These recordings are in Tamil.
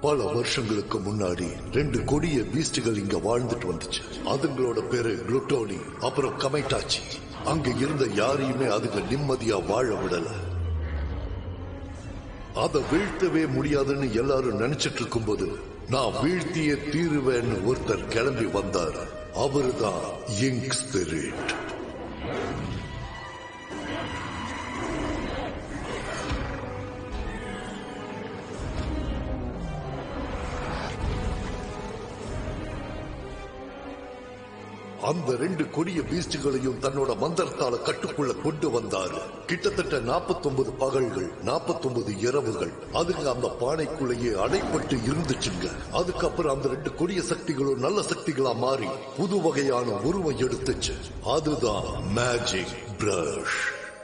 பல வருஷங்களுக்கு முன்னாடி ரெண்டு கொடிய பீஸ்டுகள் இங்க வாழ்ந்துட்டு வந்துச்சு அதுங்களோட பேரு குளுட்டோனி அப்புறம் கமைட்டாச்சி அங்க இருந்த யாரையுமே அதுங்க நிம்மதியா வாழ விடல அத வீழ்த்தவே முடியாதுன்னு எல்லாரும் நினைச்சிட்டு இருக்கும்போது நான் வீழ்த்தியே தீருவேன்னு ஒருத்தர் கிளம்பி வந்தார் அவருதான் இங்க் ஸ்பிரிட் அந்த ரெண்டு கொடிய பீஸ்டுகளையும் தன்னோட மந்திரத்தால கட்டுக்குள்ள கொண்டு வந்தாரு கிட்டத்தட்ட 49 பகல்கள் 49 இரவுகள் அதுங்க அந்த பானைக்குள்ளேயே அடைப்பட்டு இருந்துச்சுங்க அதுக்கப்புறம் அந்த ரெண்டு கொடிய சக்திகளும் நல்ல சக்திகளா மாறி புது வகையான உருவம் எடுத்துச்சு அதுதான் magic brush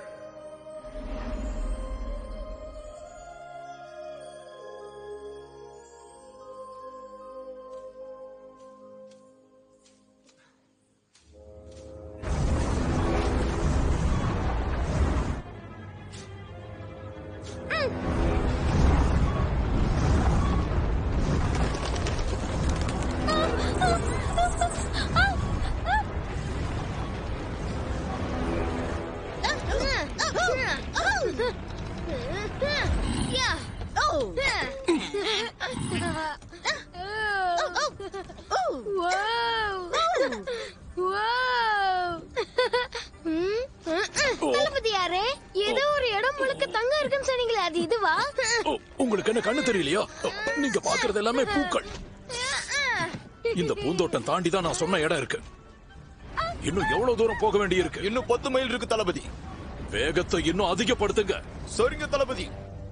Yeah. Oh. Thalapathy யாரு ஏதோ ஒரு இடம் முழுக்க தங்கம் இருக்குன்னு சொன்னீங்களே அது இதுவா ஓ, உங்களுக்கு என்ன கண்ணு தெரியலையா ஓ, நீங்க பாக்குறது எல்லாமே பூக்கள் இந்த பூந்தோட்டம் தாண்டி தான் நான் சொன்ன இடம் இருக்கு இன்னும் எவ்வளவு தூரம் போக வேண்டி இருக்கு இன்னும் பத்து மைல் இருக்கு தளபதி வேகத்தை இன்னும் அதிகப்படுத்துங்க சரிங்க தளபதி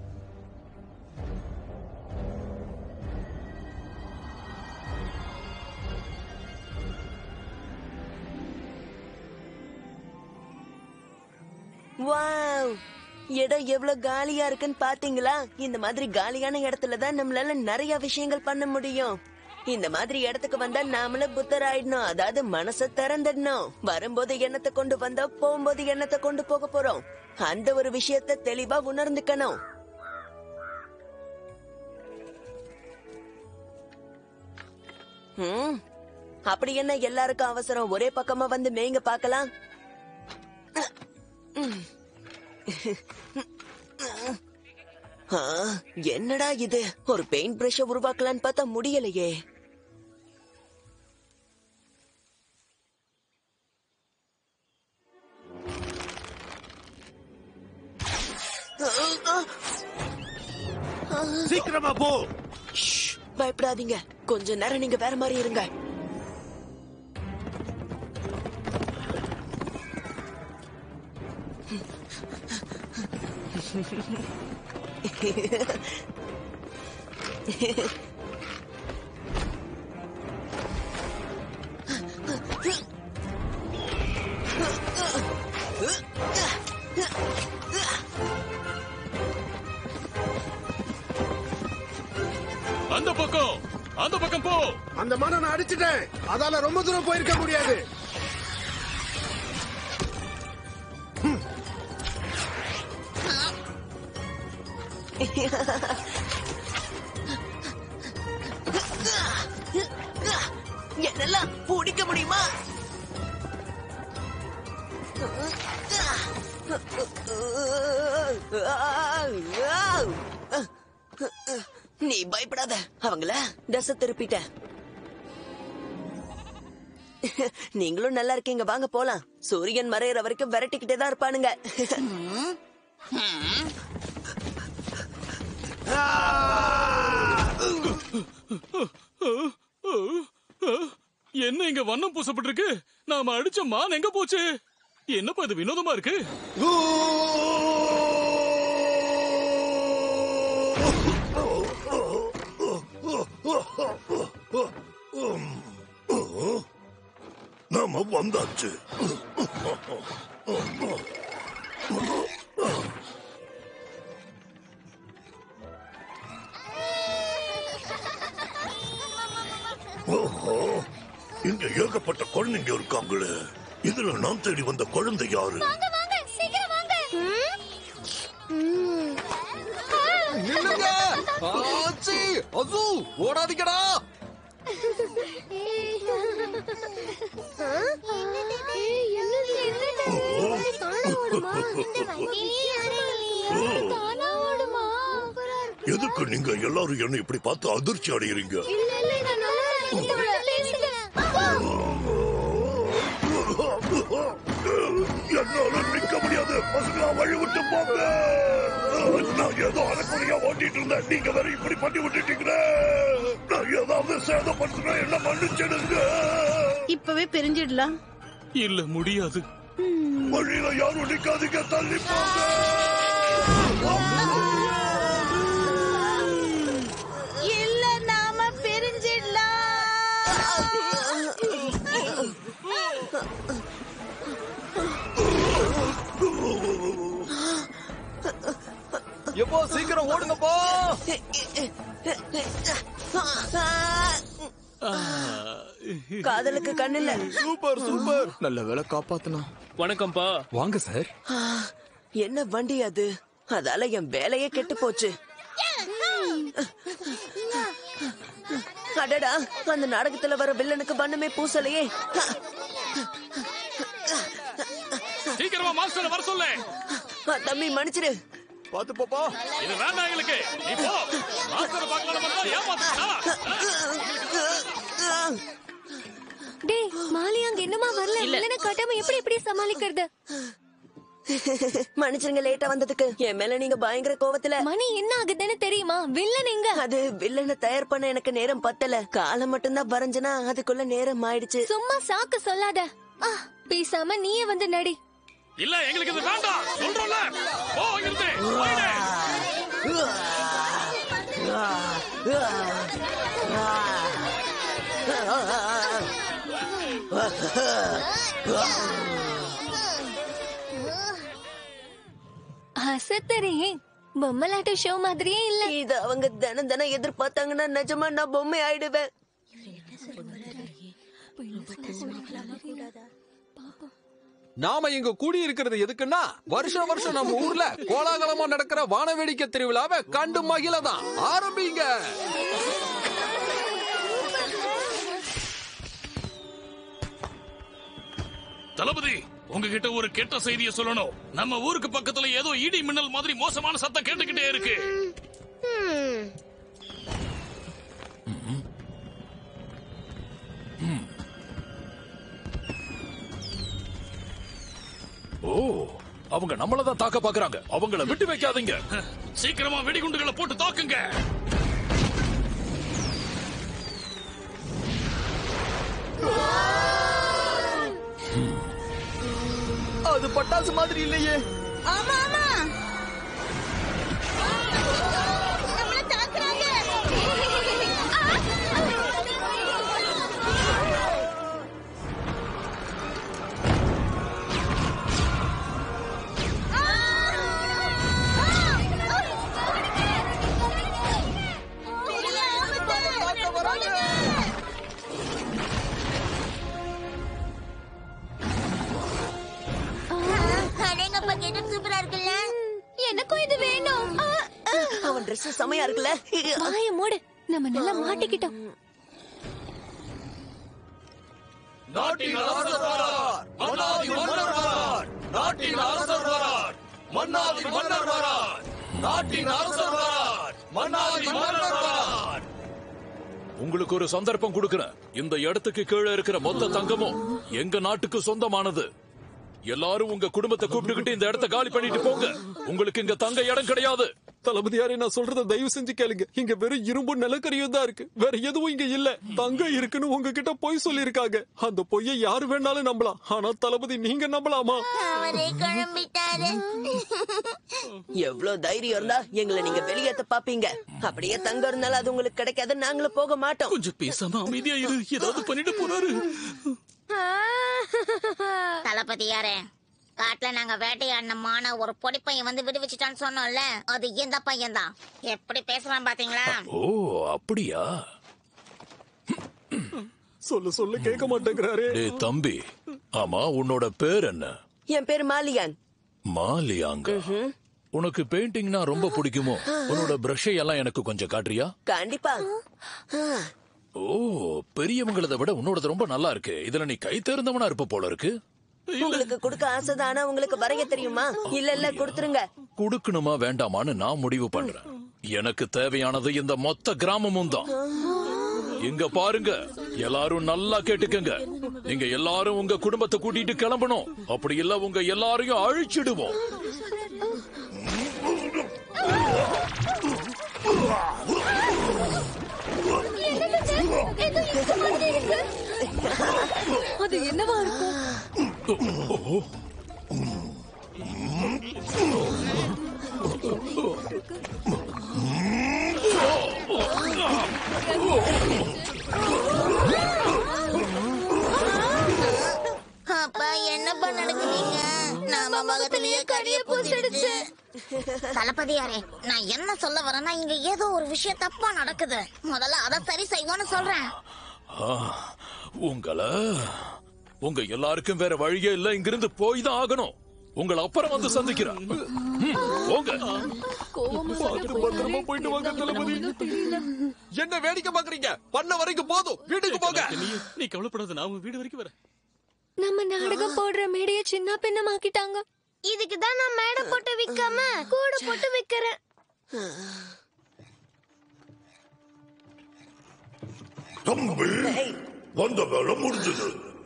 வாவ் இடம் எவ்வளவு காலியா இருக்குன்னு பாத்தீங்களா இந்த மாதிரி காலியான இடத்துல தான் நம்மளால நிறைய விஷயங்கள் பண்ண முடியும் இந்த மாதிரி இடத்துக்கு வந்தா நாமள புத்தர் ஆயிடணும் அதாவது மனச திறந்துடணும் வரும்போது எண்ணத்தை கொண்டு வந்தா போகும்போது எண்ணத்தை கொண்டு போக போறோம் அந்த ஒரு விஷயத்த தெளிவா உணர்ந்துக்கணும் ம், அப்படி என்ன எல்லாருக்கும் அவசரம் ஒரே பக்கமா வந்து மேய்ங்க பார்க்கலாம் ஆ, என்னடா இது ஒரு பெயிண்ட் பிரஷ உருவாக்கலான்னு பார்த்தா முடியலையே சீக்கிரமா போ ஷ், பயப்படாதீங்க கொஞ்ச நேரம் நீங்க வேற மாதிரி இருங்க அந்த பக்கம் அந்த பக்கம் போ அந்த மரம் நான் அடிச்சிட்டேன் அதால ரொம்ப தூரம் போயிருக்க முடியாது என்னெல்லாம் பிடிக்க முடியுமா நீ பயப்படாத அவங்கள தச திருப்பிட்ட நீங்களும் நல்லா இருக்கீங்க வாங்க போலாம் சூரியன் மறையிற வரைக்கும் விரட்டிக்கிட்டே தான் இருப்பானுங்க என்ன இங்க வண்ணம் பூசப்பட்டிருக்கு நாம அடிச்ச மான் எங்க போச்சு என்னப்பா இது வினோதமா இருக்கு நாம வந்தாச்சு ஓஹோ இங்க ஏகப்பட்ட குழந்தைங்க இருக்காங்களே இதுல நாம் தேடி வந்த குழந்தை யாரு வாங்க வாங்க சீக்கிரம் வாங்க ம். ம். ஆ. நில்லுங்க ஆச்சி அசு ஓடாதீங்கடா ஏய், என்னது இது? இது தானா ஓடுமா? தானா ஓடுமா? எதுக்கு நீங்க எல்லாரும் என்ன இப்படி பார்த்து அதிர்ச்சி அடைகிறீங்க இல்ல, இல்ல, இது நல்லா இருக்கு. பேசுங்க. என்னால நிக்க முடியாது பசங்களா வழி விட்டு போங்க நான் ஏதோ அரைக்குறையா ஓட்டிட்டு இருந்தேன் நீங்க வேற இப்படி பண்ணி விட்டுட்டீங்களே நான் ஏதாவது சேதப்படுத்தினா என்ன மன்னிச்சிடுங்க இப்பவே பிரிஞ்சிடலாம் இல்ல முடியாது வழியில யாரும் நிக்காதீங்க தள்ளி போங்க இல்ல நாம பிரிஞ்சிடலாம் எப்போ சீக்கிரம் ஓடுங்கப்பா காதலுக்கு கண்ணில்ல சூப்பர் சூப்பர் நல்ல வேலை காப்பாத்தனா வணக்கம்ப்பா வாங்க சார் என்ன வண்டி அது அதால என் வேலையே கெட்டு போச்சு அடடா அந்த நாடகத்துல வர வில்லனுக்கு பண்ணமே பூசலையே சீக்கிரமா மாஸ்டர் வர சொல்லு ஆ, தம்பி மன்னிச்சிரு பாத்து பாப்பா இது வேண்டாம் எங்களுக்கு நீ போ மாஸ்டர் பார்க்கலாம் வந்தா ஏமாத்துறா டேய் மாலி அங்க என்னமா வரல இல்லன்னு கட்டாம எப்படி எப்படி சமாளிக்கிறது மன்னிச்சிருங்க லேட்டா வந்ததுக்கு என் மேல நீங்க பயங்கர கோவத்துல மணி என்ன ஆகுதுன்னு தெரியுமா வில்லன் எங்க அது வில்லனை தயார் பண்ண எனக்கு நேரம் பத்தல காலம் மட்டும்தான் வரைஞ்சனா அதுக்குள்ள நேரம் ஆயிடுச்சு சும்மா சாக்கு சொல்லாத ஆ, பேசாம நீயே வந்து நடி இல்ல எங்களுக்கு இது வேண்டாம் சொல்றோம்ல போ இங்கிருந்து போயிடு. அசத்தரே பொம்மலாட்ட ஷோ மாதிரியே இல்ல இது அவங்க தினம் தினம் எதிர்பார்த்தாங்கன்னா நிஜமா நான் பொம்மை ஆயிடுவேன் நாம இங்க கூடி இருக்கிறது எதுக்குன்னா வருஷம் வருஷம் நம்ம ஊர்ல கோலாகலமா நடக்கிற வானவேடிக்கை திருவிழாவை கண்டு மகிழதான் ஆரம்பிங்க தளபதி உங்ககிட்ட ஒரு கெட்ட செய்தியை சொல்லணும் நம்ம ஊருக்கு பக்கத்துல ஏதோ இடி மின்னல் மாதிரி மோசமான சத்தம் கேட்டுக்கிட்டே இருக்கு ஓ அவங்க நம்மள தான் தாக்க பாக்குறாங்க அவங்கள விட்டு வைக்காதீங்க சீக்கிரமா வெடிகுண்டுகளை போட்டு தாக்குங்க அது பட்டாசு மாதிரி இல்லையே ஆமா ஆமா நம்மள தாக்குறாங்க அடேங்கப்பா கெட்டப் சூப்பரா இருக்குல்ல எனக்கும் இது வேணும் ஆ, ஆ. அவன் Dress செமையா இருக்குல்ல வாய மூடு நம்ம நல்லா மாட்டிக்கிட்டோம் நாட்டின் அரசர் வரார் மன்னாதி மன்னர் வரார் நாட்டின் அரசர் வரார் மன்னாதி மன்னர் வரார் நாட்டின் அரசர் வரார் மன்னாதி மன்னர் வரார் உங்களுக்கு ஒரு சந்தர்ப்பம் கொடுக்கிறேன் இந்த இடத்துக்கு கீழே இருக்கிற மொத்த தங்கமும் எங்க நாட்டுக்கு சொந்தமானது எல்லாரும் உங்க குடும்பத்தை கூப்பிட்டுக்கிட்டு இந்த இடத்த காலி பண்ணிட்டு போங்க உங்களுக்கு இங்க தங்க இடம் கிடையாது தளபதியாரே நான் சொல்றத தயவு செஞ்சு கேளுங்க இங்க வெறும் இரும்பு நிலக்கரியும் தான் இருக்கு வேற எதுவும் இங்க இல்ல தங்க இருக்குன்னு உங்ககிட்ட பொய் சொல்லிருக்காங்க அந்த பொய்யை யாரு வேணாலும் நம்பலாம் ஆனா தளபதி நீங்க நம்பலாமா அவரே கிளம்பிட்டாரு எவ்வளவு தைரியம் இருந்தா எங்களை நீங்க வெளியேத்த பாப்பீங்க அப்படியே தங்க இருந்தாலும் அது உங்களுக்கு கிடைக்காது நாங்களும் போக மாட்டோம் கொஞ்சம் பேசாம அமைதியா இரு ஏதாவது பண்ணிட்டு போறாரு தளபதி யாரே காட்டுல நாங்க வேட்டையாடினமான ஒரு பொடி பையன் வந்து விடுவிச்சிட்டான்னு சொன்னோம்ல அது எந்த பையன் தான் எப்படி பேசுறான் பாத்தீங்களா ஓ அப்படியா சொல்ல சொல்ல கேட்க மாட்டேங்கிறாரே டேய் தம்பி ஆமா உன்னோட பேர் என்ன என் பேரு மாலியான் மாலியாங்க உனக்கு பெயிண்டிங்னா ரொம்ப பிடிக்குமோ உன்னோட பிரஷை எல்லாம் எனக்கு கொஞ்சம் காட்டுறியா கண்டிப்பா ஆ, ஓ பெரியவங்களத விட உன்னோடது ரொம்ப நல்லா இருக்கு இதுல நீ கை தேர்ந்தவனா இருப்ப போல இருக்கு உங்களுக்கு கொடுக்க ஆசைதான் ஆனா உங்களுக்கு வரைய தெரியுமா இல்ல இல்ல கொடுத்துருங்க குடுக்கணுமா வேண்டாமான்னு நான் முடிவு பண்றேன் எனக்கு தேவையானது இந்த மொத்த கிராமமும் தான் இங்க பாருங்க எல்லாரும் நல்லா கேட்டுக்கங்க நீங்க எல்லாரும் உங்க குடும்பத்தை கூட்டிட்டு கிளம்பணும் அப்படி இல்ல உங்க எல்லாரையும் அழிச்சிடுவோம் அது என்னவா இருக்கும் அப்பா என்னப்பா நடக்குறீங்க நம்ம முகத்திலேயே கரிய பூசிடுச்சு தளபதியாரே நான் என்ன சொல்ல வரேன்னா இங்க ஏதோ ஒரு விஷயம் தப்பா நடக்குது முதல்ல அதை சரி செய்வோன்னு சொல்றேன் ஆ, உங்கள உங்க எல்லாருக்கும் வேற வழியே இல்ல இங்கிருந்து போய் தான் ஆகணும் உங்களை அப்புறம் வந்து சந்திக்கிறேன் ம், போங்க பத்திரமா போயிட்டு வாங்க தளபதி என்ன வேடிக்கை பாக்குறீங்க பண்ண வரைக்கும் போதும் வீட்டுக்கு போங்க நீ கவலைப்படாத நான் உங்க வீடு வரைக்கும் வரேன் நம்ம நாடகம் போடுற மேடைய சின்ன பின்னமாக்கிட்டாங்க இதுக்கு தான் நான் மேடை போட்டு விக்காம கூட போட்டு விக்கிறேன் தம்பி வந்த வேலை முடிஞ்சது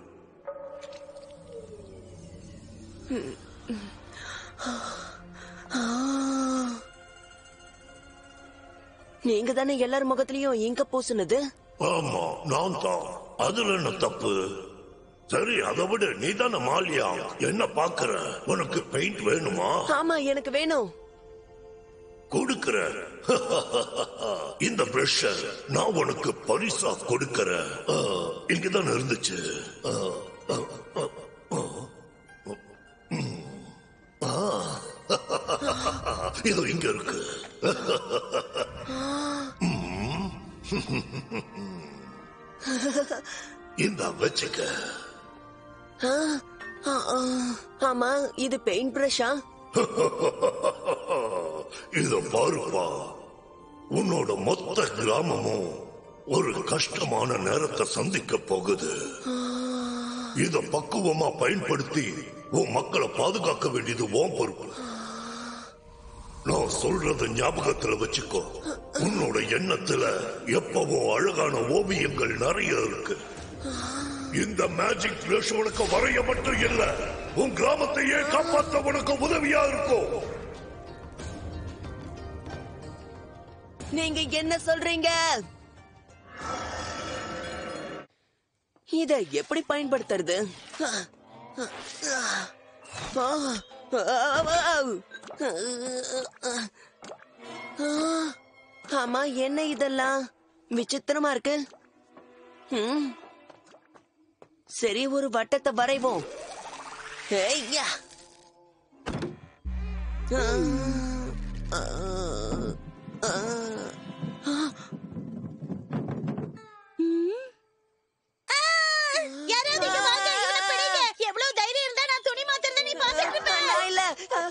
நீங்க தானே எல்லார் முகத்திலயும் இங்க பூசுனது ஆமா நான் தான் அதுல என்ன தப்பு சரி அதை விட நீ தானே மாலியா என்ன பாக்குற உனக்கு பெயிண்ட் வேணுமா ஆமா எனக்கு வேணும் கொடுக்கிற இந்த பிரஷ நான் உனக்கு பரிசா கொடுக்கிறேன் ஆ, இங்கதான் இருந்துச்சு ஆ, ஆ, ஆ, ஆ. ம். ஆ. இதோ இங்க இருக்கு ம். இந்த வச்சுக்க ஆ, ஆ, ஆ. ஆமா இது பெயிண்ட் பிரஷா இத பாருப்பா உன்னோட மொத்த கிராமமும் ஒரு கஷ்டமான நேரத்தை சந்திக்க போகுது இத பக்குவமா பயன்படுத்தி உன் மக்களை பாதுகாக்க வேண்டியது உன் பொறுப்பு நான் சொல்றத ஞாபகத்துல வச்சுக்கோ உன்னோட எண்ணத்துல எப்பவும் அழகான ஓவியங்கள் நிறைய இருக்கு இந்த மேஜிக் பிரஷ் உனக்கு வரைய மட்டும் இல்ல உன் கிராமத்தையே காப்பாற்ற உனக்கு உதவியா இருக்கும் நீங்க என்ன சொல்றீங்க இத எப்படி பயன்படுத்துறது ஆமா என்ன இதெல்லாம் விசித்திரமா இருக்கு ம். சரி ஒரு வட்டத்தை வரைவோம் ஏய்யா. ஆ, ஆ, ஆ. யாராவது இங்க வாங்க இவனை பிடிங்க எவ்வளவு தைரியம் இருந்தா நான் துணி மாத்திரத நீ பாத்துட்டு இருப்ப நான் இல்ல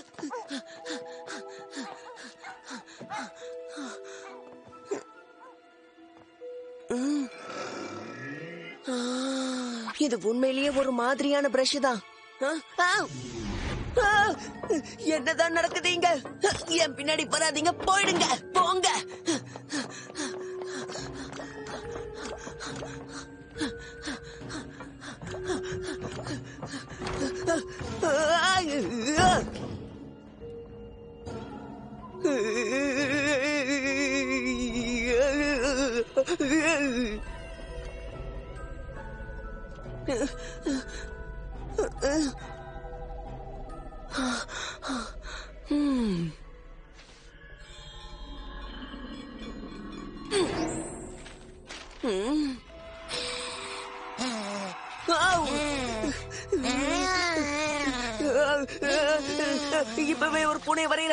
ம். ஆ, இது உண்மையிலேயே ஒரு மாதிரியான பிரஷ் தான் ஆ, ஆ, ஆ, என்னதான் நடக்குது இங்க என் பின்னாடி வராதீங்க போயிடுங்க போங்க இப்பவே ஒரு பூனை வரையில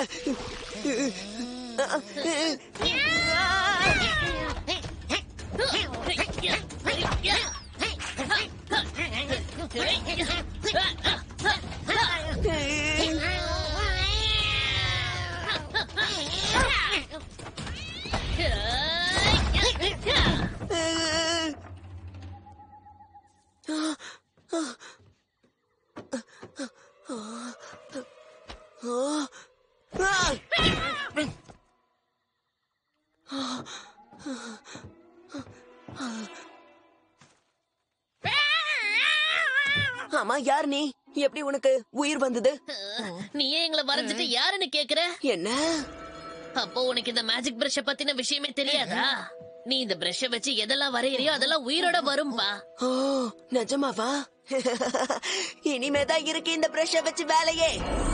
ஆமா யார் நீ எப்படி உனக்கு உயிர் வந்தது நீ ஏன் எங்களை வரைஞ்சிட்டு யாருன்னு கேக்குற என்ன அப்போ உனக்கு இந்த மேஜிக் பிரஷ பத்தின விஷயமே தெரியாதா நீ இந்த பிரஷ வச்சு எதெல்லாம் வரையறியோ அதெல்லாம் உயிரோட வரும்பா ஓ நிஜமாவா இனிமேதான் இருக்கு இந்த பிரஷ வச்சு வேலையே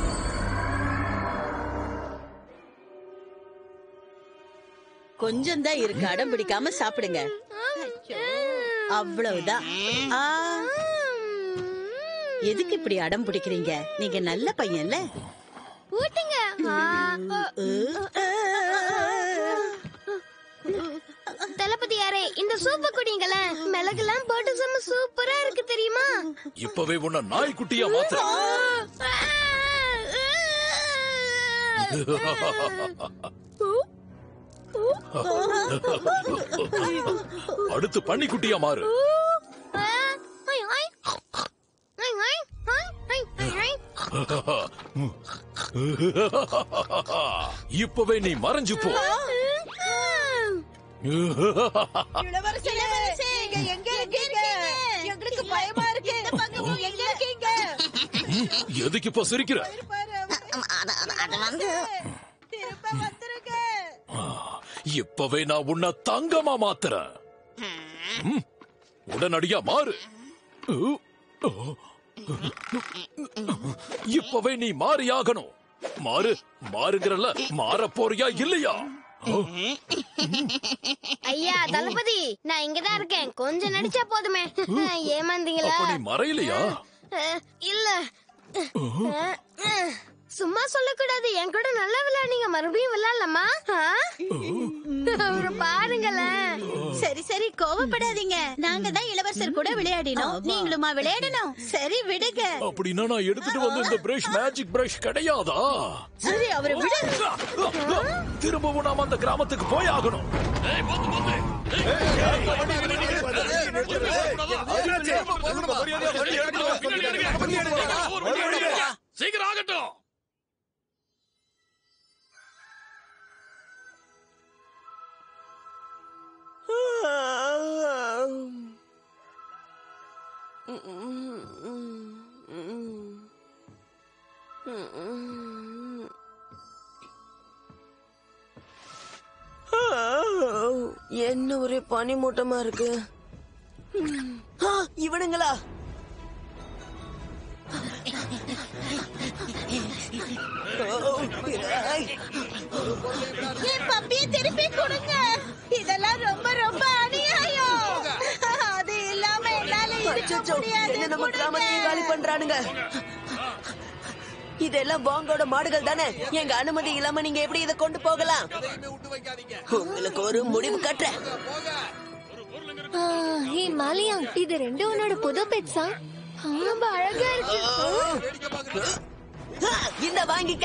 கொஞ்சம் தான் இருக்கு அடம் பிடிக்காம சாப்பிடுங்க அவ்வளவுதான் ஆ, எதுக்கு இப்படி அடம் பிடிக்கிறீங்க நீங்க நல்ல பையன்ல ஊட்டுங்க தளபதி யாரே இந்த சூப்ப குடிங்களேன் மிளகுலாம் போட்டு செம்ம சூப்பரா இருக்கு தெரியுமா இப்பவே உன்னை நாய்க்குட்டியா மாத்து அடுத்து பன்னிக்குட்டியா மாறு இப்பவே நீ மறைஞ்சு போ எங்களுக்கு பயமா இருக்கு எங்க இருக்கீங்க எதுக்கு இப்ப சிரிக்கிற அது அது- அது வந்து திரும்ப வந்துருங்க இப்பவே நான் உன்னை தங்கமா மாத்துறேன் ம், உடனடியா மாறு இப்பவே நீ மாறியாகணும் மாறு மாறுகிறல்ல மாற போறியா இல்லையா ஐயா தளபதி நான் இங்கதான் இருக்கேன் கொஞ்சம் நடிச்சா போதுமே ஏமாந்தீங்களா அப்ப நீ மறையலையா அஹ், இல்ல அஹ், அஹ். சும்மா சொல்லக்கூடாது என் கூட நல்லா விளையாடுங்க மறுபடியும் விளையாடலாமா ஆ? அவரை பாருங்களேன் சரி சரி கோவப்படாதீங்க நாங்க தான் இளவரசர் கூட விளையாடினோம் நீங்களுமா விளையாடணும் சரி விடுங்க அப்படின்னா நான் எடுத்துட்டு வந்த இந்த பிரஷ் மேஜிக் பிரஷ் கிடையாதா சரி அவரை விடு திரும்பவும் நாம அந்த கிராமத்துக்கு போய் ஆகணும் சீக்கிரம் ஆகட்டும் என்ன ஒரே பனி மூட்டமா இருக்கு ஆ, இவனுங்களா ஐ, என் பப்பியை திருப்பி கொடுங்க இதெல்லாம் ரொம்ப ரொம்ப அநியாயம் அது இல்லாம என்னால இருக்க அச்சச்சோ, முடியாது என்ன நம்ம கிராமத்தையே காலி பண்றானுங்க இதெல்லாம் பாங்கோட மாடுகள் தானே எங்க அனுமதி இல்லாம நீங்க எப்படி இதை கொண்டு போகலாம் உங்களுக்கு ஒரு முடிவு கட்டுறேன் ஹே மாலியா இது ரெண்டு உன்னோட புது பெட்ஸா ரொம்ப அழகா இருக்கு ஆ, இந்த வாங்கிக்க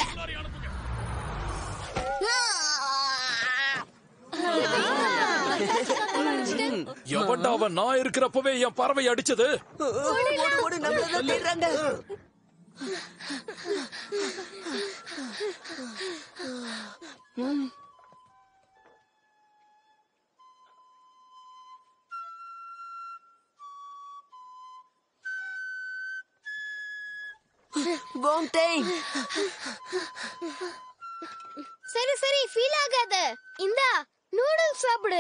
எவன்டா அவன் நான் இருக்கிறப்பவே என் பறவை அடிச்சது ஓடு ஓடு நம்மளதான் தேடுறாங்க Bomb சரி சரி ஃபீல் ஆகாத இந்தா நூடுல்ஸ் சாப்பிடு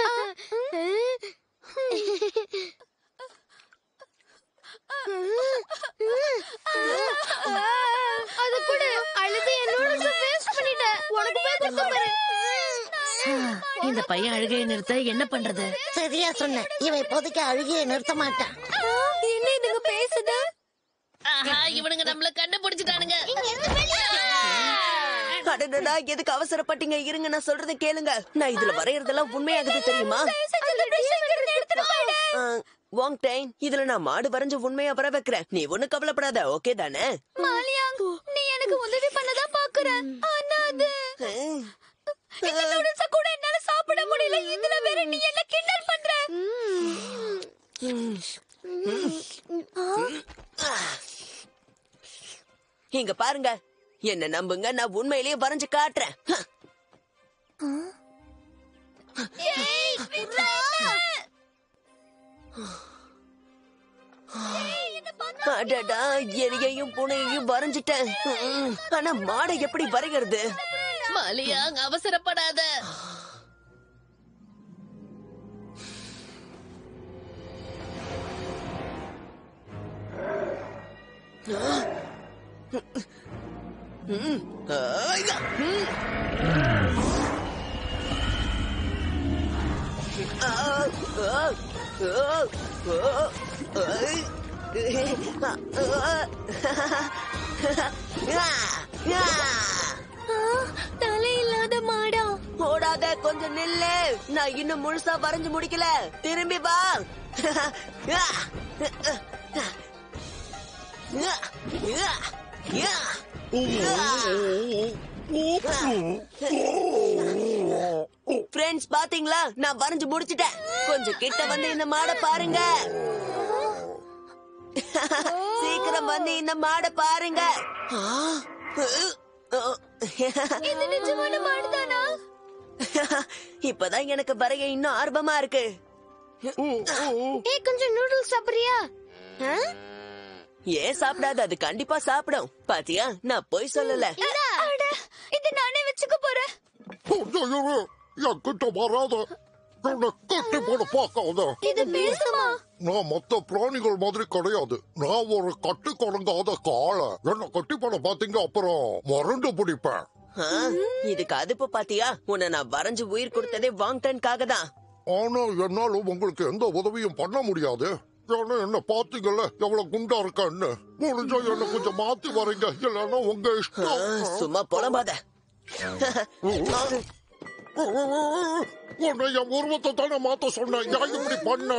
அது கூட அழுது என் நூடுல்ஸ் வேஸ்ட் பண்ணிட்ட உனக்கு போய் கொடுத்து பாரு இந்த பையன் அழுகையை நிறுத்த என்ன பண்றது சரியா சொன்ன இவன் இப்போதைக்கு அழுகிய நிறுத்த மாட்டான் என்ன இதுங்க பேசுது ஆஹா இவனுங்க நம்மள கண்டுபிடிச்சிட்டானுங்க அடடடா எதுக்கு அவசரப்பட்டீங்க இருங்க நான் சொல்றதை கேளுங்க நான் இதுல வரையறதெல்லாம் உண்மையாகுது தெரியுமா ஆ, வாங் டைன் இதுல நான் மாடு வரைஞ்சு உண்மையா வர வைக்கிறேன் நீ ஒண்ணு கவலைப்படாத ஓகே தானே மாலியாங் நீ எனக்கு உதவி பண்ணதா பாக்குறேன் ஆனா அது இந்த நூடுல்ஸ கூட என்னால சாப்பிட முடியல இதுல வேற நீ என்ன கிண்டல் பண்ற இங்க பாருங்க என்ன நம்புங்க நான் உண்மையிலேயே வரைஞ்சு காட்டுறேன் ஏய், விட்றா என்ன? அடடா எலியையும் பூனையையும் வரைஞ்சிட்டேன் ம், ஆனா மாடை எப்படி வரைகிறது மாலியாங் அவசரப்படாத ஐயா! ம். ஆ, ஆ, ஆ, ஆ, ஐ. ஆ, ஆ, ஆ. தலை இல்லாத மாடா ஓடாத கொஞ்சம் நில்லு நான் இன்னும் முழுசா வரைஞ்சு முடிக்கல திரும்பி வா ஆ, ஆ, ஆ, ஆ. ஃப்ரெண்ட்ஸ் பாத்தீங்களா நான் வரைஞ்சு முடிச்சிட்டேன் கொஞ்சம் கிட்ட வந்து இந்த மாடை பாருங்க சீக்கிரம் வந்து இந்த மாடை பாருங்க இது நிஜமான மாடுதானா இப்பதான் எனக்கு வரைய இன்னும் ஆர்வமா இருக்கு ஏய் கொஞ்சம் நூடுல்ஸ் சாப்பிடுறியா ஆ? ஏன் சாப்பிடாது அது கண்டிப்பா சாப்பிடும் பாத்தியா நான் போய் சொல்லல அட, இது நானே வச்சுக்க போறேன் என்கிட்ட வராத என்னை கட்டி போட பார்க்காத இது பேசுமா நான் மத்த பிராணிகள் மாதிரி கிடையாது நான் ஒரு கட்டு கொடங்காத காளை என்ன கட்டி போட பாத்தீங்க அப்புறம் மறந்து பிடிப்பேன் ஆ, இதுக்கு அதுப்பு பாத்தியா உன்னை நான் வரைஞ்சு உயிர் கொடுத்ததே வாங்டன்காக தான் ஆனா என்னால உங்களுக்கு எந்த உதவியும் பண்ண முடியாது ஏன்னா என்ன பாத்தீங்கல்ல எவ்வளவு குண்டா இருக்கேன்னு முடிஞ்சா என்ன கொஞ்சம் மாத்தி வரீங்க இல்லைன்னா உங்க ஆ, இஷ்டம் சும்மா புலம்பாத உன்னை என் உருவத்தை தானே மாத்த சொன்னேன் ஏன் இப்படி பண்ண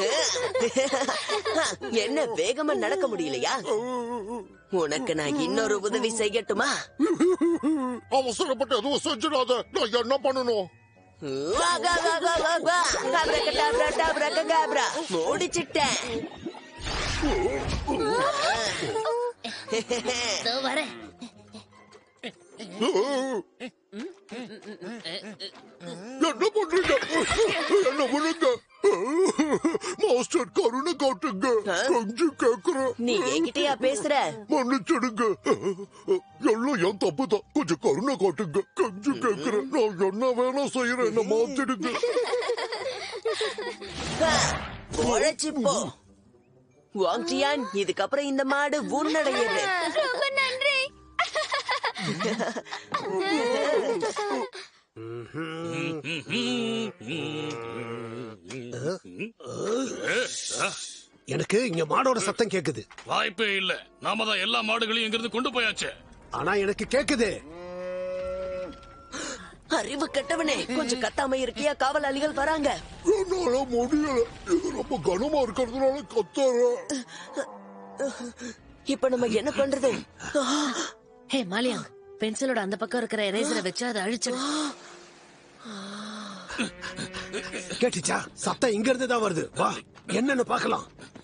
என்ன வேகமா நடக்க முடியலையா உனக்கு நான் இன்னொரு உதவி செய்யட்டுமா அவசரப்பட்டு எதுவும் செஞ்சிடாத நான் என்ன பண்ணணும் வா, வா, வா, வா, வா, வா. அப்ரகடாப்ரா, டாப்ரகடாப்ரா. முடிச்சிட்டேன் இதோ வரேன் என்ன பண்றீங்க என்ன விடுங்க மாஸ்டர் கருணை காட்டுங்க கஞ்சி கேக்குறேன் நீ என்கிட்டயா பேசுற மன்னிச்சிடுங்க எல்லாம் என் தப்பு தான் கொஞ்சம் கருணை காட்டுங்க கஞ்சி கேக்குறேன் நான் என்ன வேணா செய்யறேன் என்ன மாத்திடுங்க உழைச்சு போ வாங்டியான் இதுக்கப்புறம் இந்த மாடு உன்னடையது ரொம்ப நன்றி எனக்கு இங்க மாடோட சத்தம் கேக்குது வாய்ப்பே இல்ல நாம தான் எல்லா மாடுகளையும் இங்கிருந்து கொண்டு போயாச்சு ஆனா எனக்கு கேக்குது அறிவு கெட்டவனே கொஞ்சம் கத்தாம இருக்கியா காவலாளிகள் வராங்க என்னால முடியல இது ரொம்ப கனமா இருக்கிறதுனால கத்துறேன் இப்ப நம்ம என்ன பண்றது ஹே மாலியாங் பென்சிலோட அந்த பக்கம் இருக்கிற எரேசரை வச்சு அதை அழிச்சிடு கேட்டுச்சா சத்தம் இங்க இருந்து தான் வருது வா என்னன்னு பார்க்கலாம்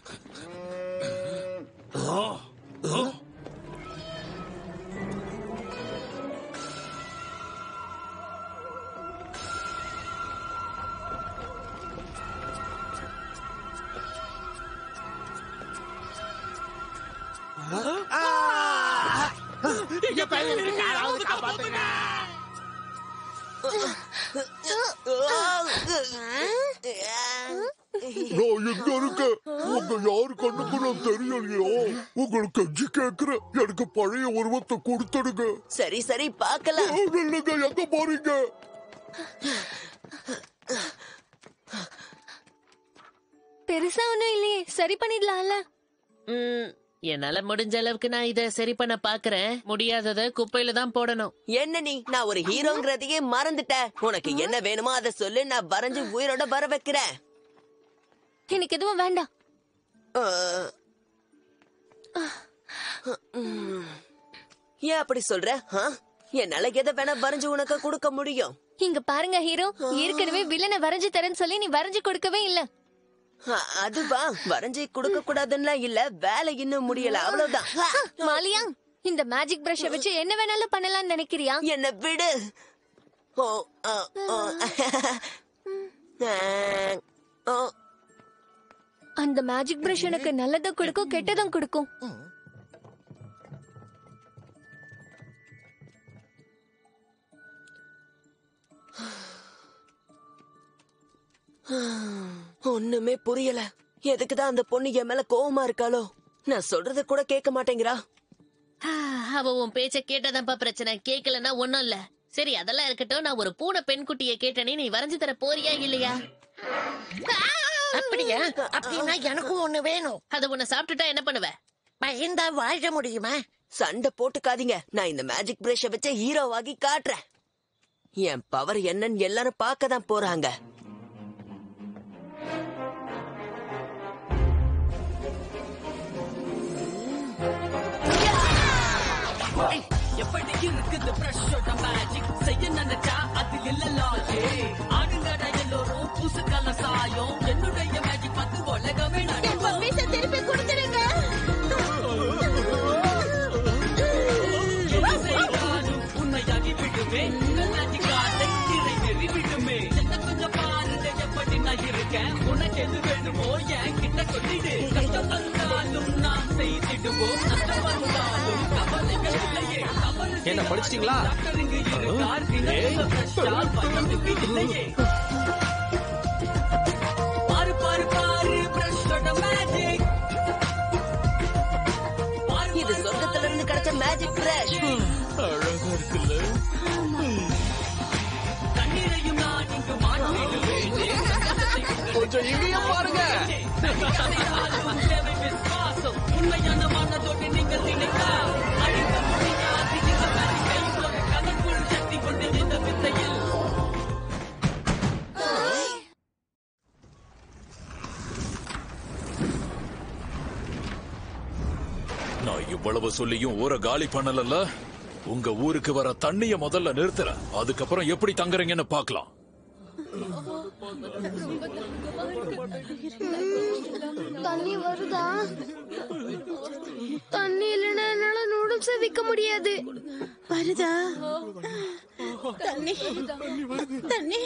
நான் எங்க இருக்கேன் உங்க யாரு கண்ணுக்கு நான் தெரியலையோ உங்களுக்கு கஞ்சி கேக்குறேன் எனக்கு பழைய உருவத்தை கொடுத்துடுங்க சரி சரி பார்க்கலாம் இல்லைங்க எங்க போறீங்க பெருசா ஒண்ணும் இல்லையே சரி பண்ணிடலாம்ல ம், என்னால முடிஞ்ச அளவுக்கு நான் இத சரி பண்ண பாக்குறேன் முடியாதத குப்பையில தான் போடணும் என்ன நீ நான் ஒரு ஹீரோங்கிறதையே மறந்துட்டேன் உனக்கு என்ன வேணுமோ அதை சொல்லு நான் வரைஞ்சு உயிரோட வர வைக்கிறேன் எனக்கு எதுவும் வேண்டாம் அஹ். உம். ஏன் அப்படி சொல்ற ஆ? என்னால எதை வேணா வரைஞ்சு உனக்கு கொடுக்க முடியும் இங்க பாருங்க ஹீரோ ஏற்கனவே வில்லனை வரைஞ்சு தரேன்னு சொல்லி நீ வரைஞ்சு கொடுக்கவே இல்ல அ- அதுவா வரைஞ்சு கொடுக்க கூடாதுன்னா இல்ல வேலை இன்னும் முடியல அவ்வளவுதான் மாலியா இந்த மேஜிக் பிரஷ வச்சு என்ன வேணாலும் பண்ணலாம்னு நினைக்கிறியா என்ன விடு ஓ ஆ, ஓ. ஆ, ஓ. அந்த மேஜிக் பிரஷ் எனக்கு நல்லதும் கொடுக்கும் கெட்டதும் கொடுக்கும் ஒண்ணுமே புரியல எதுக்குதான் அந்த பொண்ணு என் மேல கோவமா இருக்காளோ நான் சொல்றத கூட கேட்க மாட்டேங்கிறா ஆ, அவ உன் பேச்ச கேட்டதான்ப்பா பிரச்சனை கேக்கலன்னா ஒண்ணும் இல்ல சரி அதெல்லாம் இருக்கட்டும் நான் ஒரு பூனை பெண் குட்டிய கேட்டனே நீ வரைஞ்சு தர போறியா இல்லையா அப்படியா அப்படின்னா எனக்கும் ஒண்ணு வேணும் அத உன்னை சாப்பிட்டுட்டா என்ன பண்ணுவ பயந்தா வாழ முடியுமா சண்டை போட்டுக்காதீங்க நான் இந்த மேஜிக் பிரஷ வச்சு ஹீரோவாகி காட்டுறேன் என் பவர் என்னன்னு எல்லாரும் பார்க்க தான் போறாங்க எப்படி இருக்குது பிரஷோட மேஜிக் செய்ய நினைச்சா அது இல்ல லாஜிக் ஆடுங்கடா எல்லோரும் புசு கலசாயம் என்னுடைய மேஜிக் பார்த்து உலகமே நடுவோம் திருப்பி கொடுத்துருங்க எது செய்தாலும் உண்மையாகி விடுவேன் உங்கள் மேஜிக் ஆசை நிறைவேறி விடுமே என்ன கொஞ்சம் பாருங்க எப்படி நான் இருக்கேன் உனக்கு எது வேணுமோ என் கிட்ட சொல்லிடு கஷ்டம் வந்தாலும் நான் செய்திடுவோம் நஷ்டம் வந்தாலும் கவலைகள் இல்லையே கவலை என்ன படிச்சிட்டீங்களா டாக்டருங்க இருக்கார் தினமும் பிரஷால் பயந்துக்கு இல்லையே பாரு பாரு பாரு பிரஷோட மேஜிக் இது சொர்க்கத்துல இருந்து கிடைச்ச மேஜிக் பிரஷ் அழகா இருக்குல்ல தண்ணீரையும் நான் இங்கு மாற்றிடுவேன் கொஞ்சம் இங்கேயும் பாருங்க தேவை விசுவாசம் உண்மையான மனதோடு நீங்கள் நினைத்தால் அழிக்க முடியாது இந்த மேஜிக்கை ஒரு கதற்குள் சக்தி கொண்டு இந்த வித்தையில் நான் இவ்வளவு சொல்லியும் ஊரை காலி பண்ணலல்ல உங்க ஊருக்கு வர தண்ணிய முதல்ல நிறுத்துறேன் அதுக்கப்புறம் எப்படி தங்குறீங்கன்னு பார்க்கலாம் தண்ணி வருதா தண்ணி இல்லைன்னா என்னால நூடுல்ஸ் விற்க முடியாது வருதா தண்ணி தண்ணி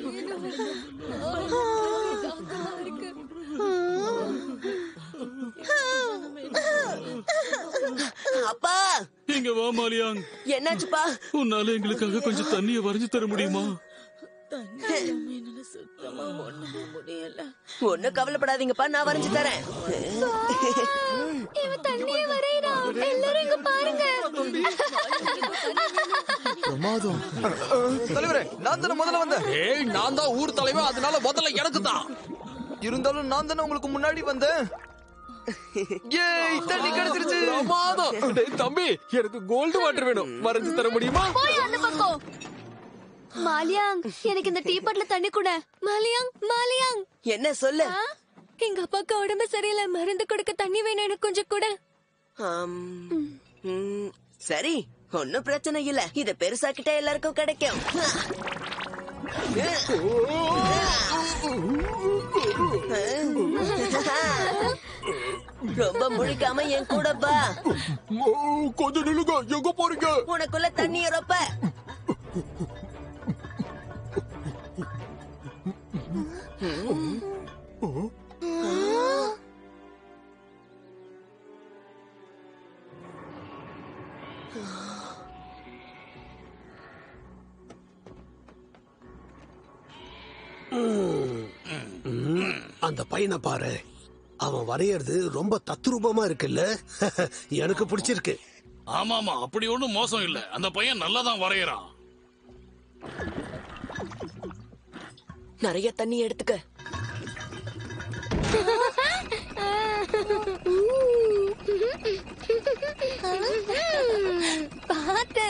அப்பா இங்க வா மாலியாங் என்னாச்சுப்பா உன்னால எங்களுக்காக கொஞ்சம் தண்ணிய வரைஞ்சு தர முடியுமா ஒண்ணும் கவலைப்படாதீங்கப்பா நான் வரைஞ்சு தரேன் இவன் தண்ணியை வரையறான் எல்லாரும் இங்க பாருங்க பிரமாதம் தலைவரே நான் தானே முதல்ல வந்தேன் ஏய் நான் தான் ஊர் தலைவன் அதனால முதல்ல எனக்கு தான் இருந்தாலும் நான் தானே உங்களுக்கு முன்னாடி வந்தேன் ஏய் தண்ணி கிடைச்சிருச்சு பிரமாதம் டேய் தம்பி எனக்கு கோல்டு வாட்டர் வேணும் வரைஞ்சு தர முடியுமா போய் அந்த பக்கம் மாலியாங் எனக்கு இந்த டீபாட்ல தண்ணி கூட மாலியாங் மாலியாங் என்ன சொல்லு ஆ? எங்க அப்பாக்கு உடம்பு சரியில்லை மருந்து கொடுக்க தண்ணி வேணும் எனக்கு கொஞ்சம் கூட ஆம், ம், சரி ஒன்னும் பிரச்சனை இல்ல இத பெருசாக்கிட்டா எல்லாருக்கும் கிடைக்கும் ரொம்ப முழிக்காம என் கூட பா கொஞ்சம் நில்லுங்க எங்க போறீங்க உனக்குள்ள தண்ணி ரொப்ப அந்த பையனை பாரு அவன் வரையறது ரொம்ப தத்ரூபமா இருக்குல்ல எனக்கு பிடிச்சிருக்கு ஆமாமா அப்படி ஒண்ணும் மோசம் இல்ல அந்த பையன் நல்லா தான் வரையறான் நிறைய தண்ணி எடுத்துக்க பாத்து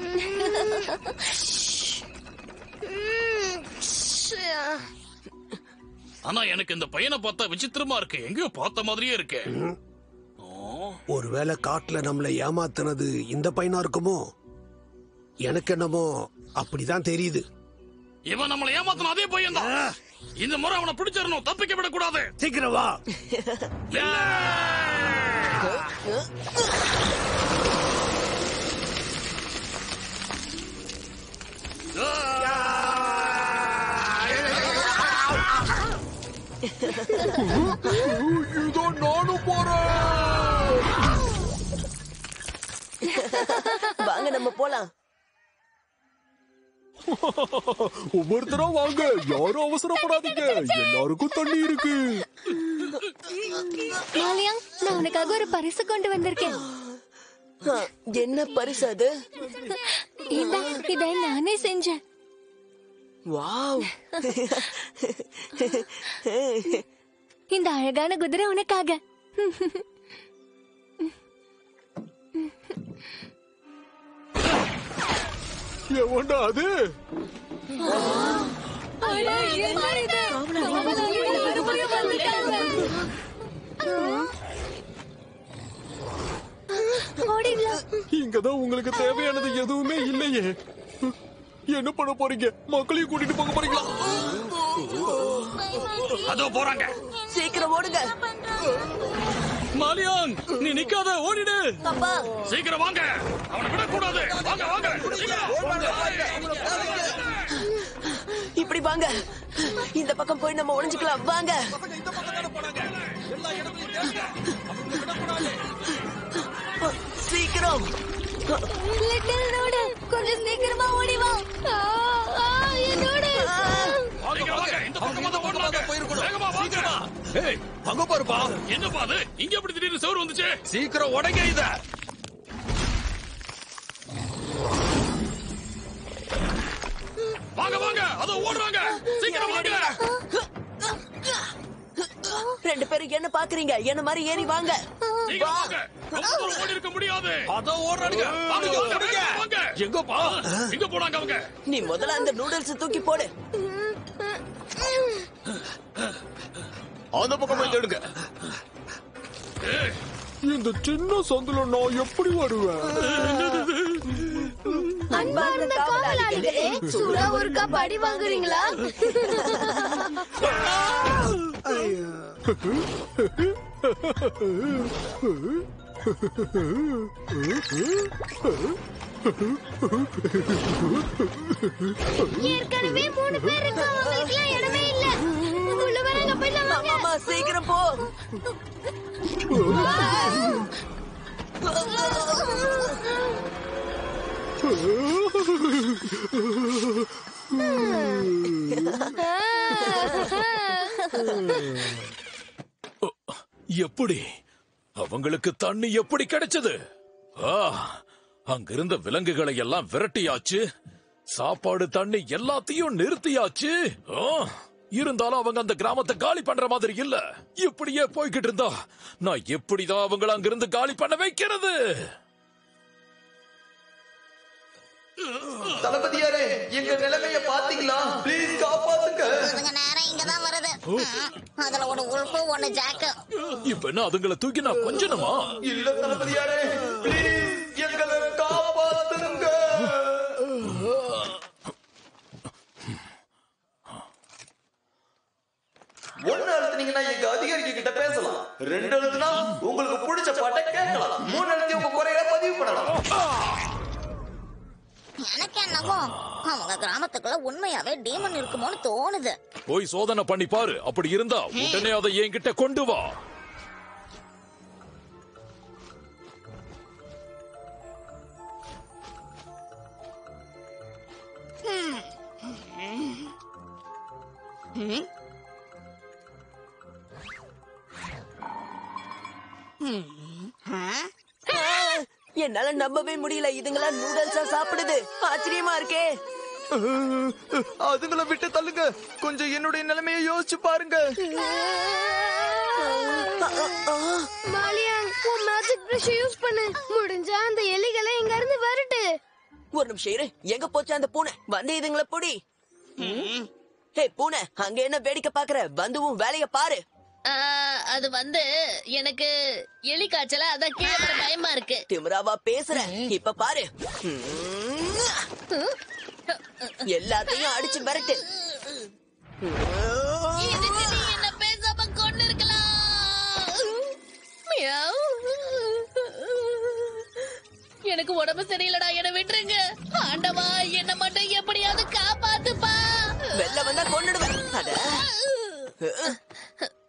ஆனா எனக்கு இந்த பையனை பார்த்தா விசித்திரமா இருக்கு எங்கேயோ பார்த்த மாதிரியே இருக்கு ஒருவேளை காட்டுல நம்மள ஏமாத்துனது இந்த பையனா இருக்குமோ எனக்கு என்னமோ அப்படிதான் தெரியுது இவன் நம்மளை ஏமாத்தின அதே பையன் தான் இந்த முறை அவனை பிடிச்சிடணும் தப்பிக்க விடக்கூடாது சீக்கிரம் வா இதோ நானும் போறேன் வாங்க நம்ம போலாம் ஒவ்வொருத்தரா வாங்க யாரும் அவசரப்படாதீங்க எல்லாருக்கும் தண்ணி இருக்கு மாலியாங் நான் உனக்காக ஒரு பரிசு கொண்டு வந்திருக்கேன் ஆ, என்ன பரிசு அது இந்தா இதை நானே செஞ்சேன் வாவ் இந்த அழகான குதிரை உனக்காக எவன்டா அது இங்கதான் உங்களுக்கு தேவையானது எதுவுமே இல்லையே என்ன பண்ண போறீங்க மக்களையும் கூட்டிட்டு போக போறீங்களா அதோ போறாங்க சீக்கிரம் ஓடுங்க மாலியாங் நீ நிக்காத ஓடிடு அப்பா சீக்கிரம் வாங்க அவனை விடக்கூடாது வாங்க வாங்க சீக்கிரம். இப்படி வாங்க இந்த பக்கம் போய் நம்ம ஒளிஞ்சுக்கலாம் வாங்க சீக்கிரம் லிட்டில் நோடு கொஞ்சம் சீக்கிரமா ஓடி வா ஆ, ஆ, என்னோட சீக்கிரம் வாங்க இந்த பக்கமா தான் ஓடுறாங்க வேகமா வாங்க ஏய் அங்க பாருப்பா என்னப்பா அது இங்க எப்படி திடீர்னு சோறு வந்துச்சு சீக்கிரம் உடைங்க இத வாங்க வாங்க அதோ ஓடுறாங்க சீக்கிரம் வாங்க ரெண்டு பேரும் என்ன பாக்குறீங்க என்ன மாதிரி ஏறி வாங்க சீக்கிரம் வாங்க ரொம்ப தூரம் ஓடி இருக்க முடியாது அதோ ஓடுறானுங்க வாங்க வாங்க பிடிங்க. வேகமா வாங்க எங்கப்பா எங்க போனாங்க அவங்க நீ முதல்ல அந்த நூடுல்ஸ் தூக்கி போடு அந்த பக்கம் போய் தேடுங்க இந்த சின்ன சந்துல நான் எப்படி வருவேன் அன்பார்ந்த காவலாளிகளே சுறா ஒரு கப் அடி வாங்குறீங்களா ஏற்கனவே மூணு பேர் இருக்கு அவங்களுக்குலாம் இடமே இல்ல உள்ள வராங்க போயிடலாம் வாங்க ஆமா சீக்கிரம் போ எப்படி அவங்களுக்கு தண்ணி எப்படி கிடைச்சது ஆ, அங்கிருந்த விலங்குகளை எல்லாம் விரட்டியாச்சு சாப்பாடு தண்ணி எல்லாத்தையும் நிறுத்தியாச்சு ஆ, இருந்தாலும் அவங்க அந்த கிராமத்தை காலி பண்ற மாதிரி இல்ல இப்படியே போய்கிட்டு இருந்தா நான் எப்படிதான் அவங்கள அங்கிருந்து காலி பண்ண வைக்கிறது தளபதியாரே எங்க நிலைமைய பாத்தீங்களா ப்ளீஸ் காப்பாத்துங்க அதுங்க நேரம் இங்கதான் வருது அதுல ஒரு உல்ஃபு ஒண்ணு ஜாக்கு இப்ப என்ன அதுங்களை தூக்கி நான் கொஞ்சணுமா இல்ல தளபதியாரே ப்ளீஸ் எங்களை காப்பாத்துங்க ஒன்னு அழுத்துனீங்கன்னா எங்க அதிகாரிங்க கிட்ட பேசலாம் ரெண்டு அழுத்துனா உங்களுக்கு பிடிச்ச பாட்டை கேட்கலாம் மூணு அழுத்தி உங்க குறையில பதிவு பண்ணலாம் எனக்கு என்னவோ அவங்க கிராமத்துக்குள்ள உண்மையாவே டீமன் இருக்குமோன்னு தோணுது போய் சோதனை பண்ணி பாரு அப்படி இருந்தா உடனே அதை என்கிட்ட கொண்டு வா என்னால நம்பவே முடியல இதுங்களா நூடுல்ஸா சாப்பிடுது ஆச்சரியமா இருக்கே அதுங்களை விட்டு தள்ளுங்க கொஞ்சம் என்னுடைய நிலைமையை யோசிச்சு பாருங்க மாலியாங் உன் மேஜிக் பிரஷ் யூஸ் பண்ணு முடிஞ்சா அந்த எலிகளை இங்க இருந்து வரட்டு ஒரு நிமிஷம் இரு எங்க போச்சு அந்த பூனை வந்து இதுங்களை பொடி ஹே பூனை அங்க என்ன வேடிக்கை பாக்குற வந்து உன் வேலைய பாரு ஆ, அது வந்து எனக்கு எலி காய்ச்சல அதான் கீழே வர பயமா இருக்கு திமிராவா பேசுற இப்ப பாரு எல்லாத்தையும் அடிச்சு மிரட்டு இதுக்கு நீ என்ன பேசாம கொண்டு இருக்கலாம் மியாவ். எனக்கு உடம்பு சரியில்லடா என்ன விட்டுருங்க ஆண்டவா என்ன மட்டும் எப்படியாவது காப்பாத்துப்பா வெளில வந்தா கொண்டுடுவேன் அட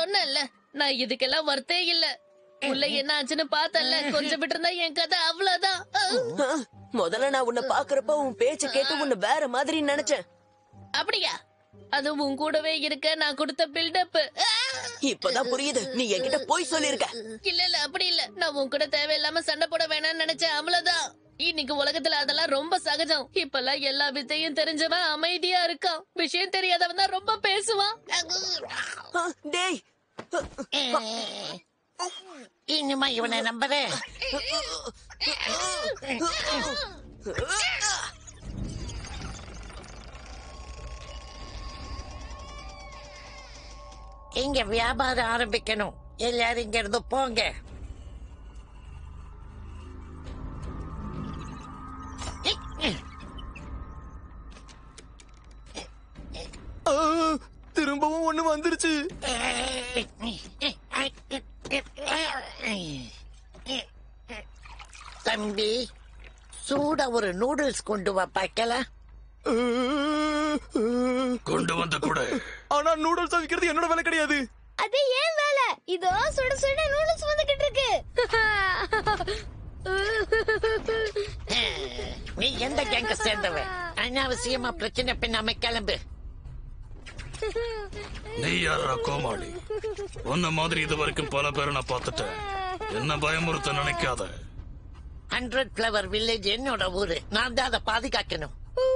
சொன்னேன்ல நான் இதுக்கெல்லாம் வர்த்தே இல்ல உள்ள என்ன ஆச்சுன்னு பார்த்தல கொஞ்சம் விட்டு இருந்தா என் கதை அவ்வளவுதான் அஹ். முதல்ல நான் உன்னை பாக்குறப்ப உன் பேச்ச கேட்டு உன்னை வேற மாதிரி நினைச்சேன் அப்படியா அது உன் கூடவே இருக்க நான் கொடுத்த பில்டப் இப்பதான் புரியுது நீ என்கிட்ட போய் சொல்லிருக்க இல்ல இல்ல அப்படி இல்ல நான் உன் கூட தேவையில்லாம சண்டை போட வேணாம்னு நினைச்சேன் அவ்வளவுதான் இன்னைக்கு உலகத்துல அதெல்லாம் ரொம்ப சகஜம் இப்பெல்லாம் எல்லா வித்தையும் தெரிஞ்சவன் அமைதியா இருக்கான் விஷயம் தெரியாதவன் தான் ரொம்ப பேசுவான் டேய் இனிமா இவனை நம்புறேன் இங்க வியாபாரம் ஆரம்பிக்கணும் எல்லாரும் இங்க இருந்து போங்க ஆ, திரும்பவும் ஒண்ணு வந்துருச்சு தம்பி சூட ஒரு நூடுல்ஸ் கொண்டு வா பார்க்கலாம் கொண்டு வந்த கூட ஆனா நூடுல்ஸ் அவிக்கிறது என்னோட வேலை கிடையாது அது ஏன் வேலை இதோ சுட சுட நூடுல்ஸ் வந்துகிட்டு இருக்கு நீ எந்த கேங்க சேர்ந்தவன் அனாவசியமா பிரச்சனை பண்ணாம கிளம்பு நீ யாரா கோமாளி உன்ன மாதிரி இது வரைக்கும் பல பேரை நான் பார்த்துட்டேன் என்ன பயமுறுத்த நினைக்காத ஹண்ட்ரட் ஃபிளவர் வில்லேஜ் என்னோட ஊரு நான் தான் அதை பாதுகாக்கணும்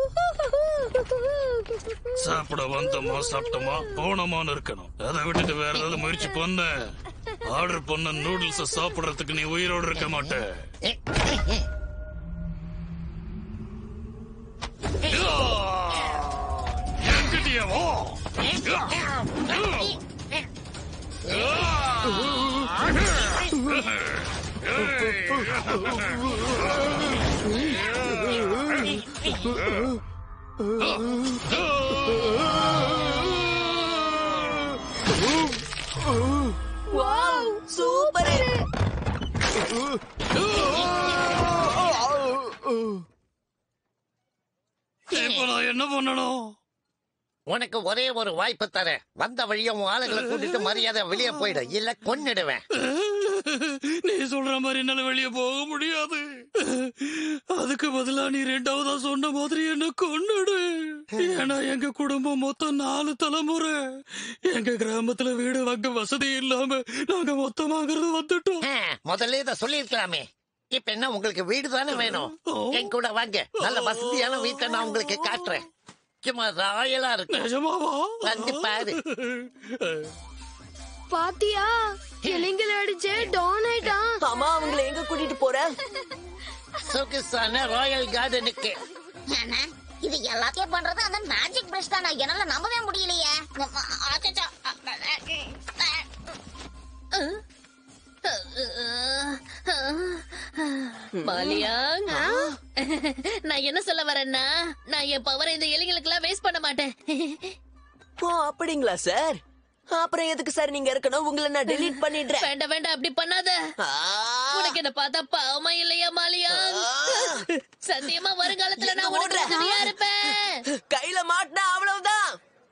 சாப்பிட வந்தோமா சாப்பிட்டோமா போனோமான்னு இருக்கணும் அதை விட்டுட்டு வேற ஏதாவது முயற்சி பண்ண ஆர்டர் பண்ண நூடுல்ஸ் சாப்பிடுறதுக்கு நீ உயிரோடு இருக்க மாட்ட என்கிட்டயே வா. வாவ் சூப்பர் இப்ப நான் என்ன பண்ணணும் உனக்கு ஒரே ஒரு வாய்ப்பு தரேன் வந்த வழியா உன் ஆளுங்களை கூட்டிட்டு மரியாதை வெளியே போயிடு இல்ல கொன்னிடுவேன் நீ சொல்ற மாதிரி என்னால வெளியே போக முடியாது அதுக்கு பதிலா நீ ரெண்டாவதா சொன்ன மாதிரி என்ன கொன்னுடு ஏன்னா எங்க குடும்பம் மொத்தம் நாலு தலைமுறை எங்க கிராமத்துல வீடு வாங்க வசதி இல்லாம நாங்க மொத்தமாகிறது வந்துட்டோம் ஆ, முதல்ல இத சொல்லிருக்கலாமே இப்ப என்ன உங்களுக்கு வீடு தானே வேணும் என் கூட வாங்க நல்ல வசதியான வீட்டை நான் உங்களுக்கு காட்டுறேன் சும்மா ராயலா இருக்கு வந்து பாரு பாத்தியா இளைஞர் அடிச்சு டவுன் ஆயிட்டான் ஆமா அவங்களை எங்க கூட்டிட்டு போற சொகுசான ராயல் கார்டனுக்கு அண்ணா, இது எல்லாத்தையும் பண்றது அந்த மேஜிக் பிரஷ் தானா என்னால நம்பவே முடியலையே அச்சச்சோ. மாலியாங் நான் என்ன சொல்ல வரேன்னா நான் என் பவரை இந்த இளைஞர்களுக்கு எல்லாம் வேஸ்ட் பண்ண மாட்டேன் ஓ அப்படிங்களா சார் அப்புறம் எதுக்கு சார் நீங்க இருக்கணும் உங்களை நான் டெலீட் பண்ணிடுறேன் வேண்டாம் வேண்டாம் அப்படி பண்ணாத உனக்கு என்ன பார்த்தா பாவமா இல்லையா மாலியாங் சத்தியமா வருங்காலத்துல நான் உனக்கு ஓடுறேன். உதவியா இருப்பேன் கையில மாட்டினா அவ்வளவுதான்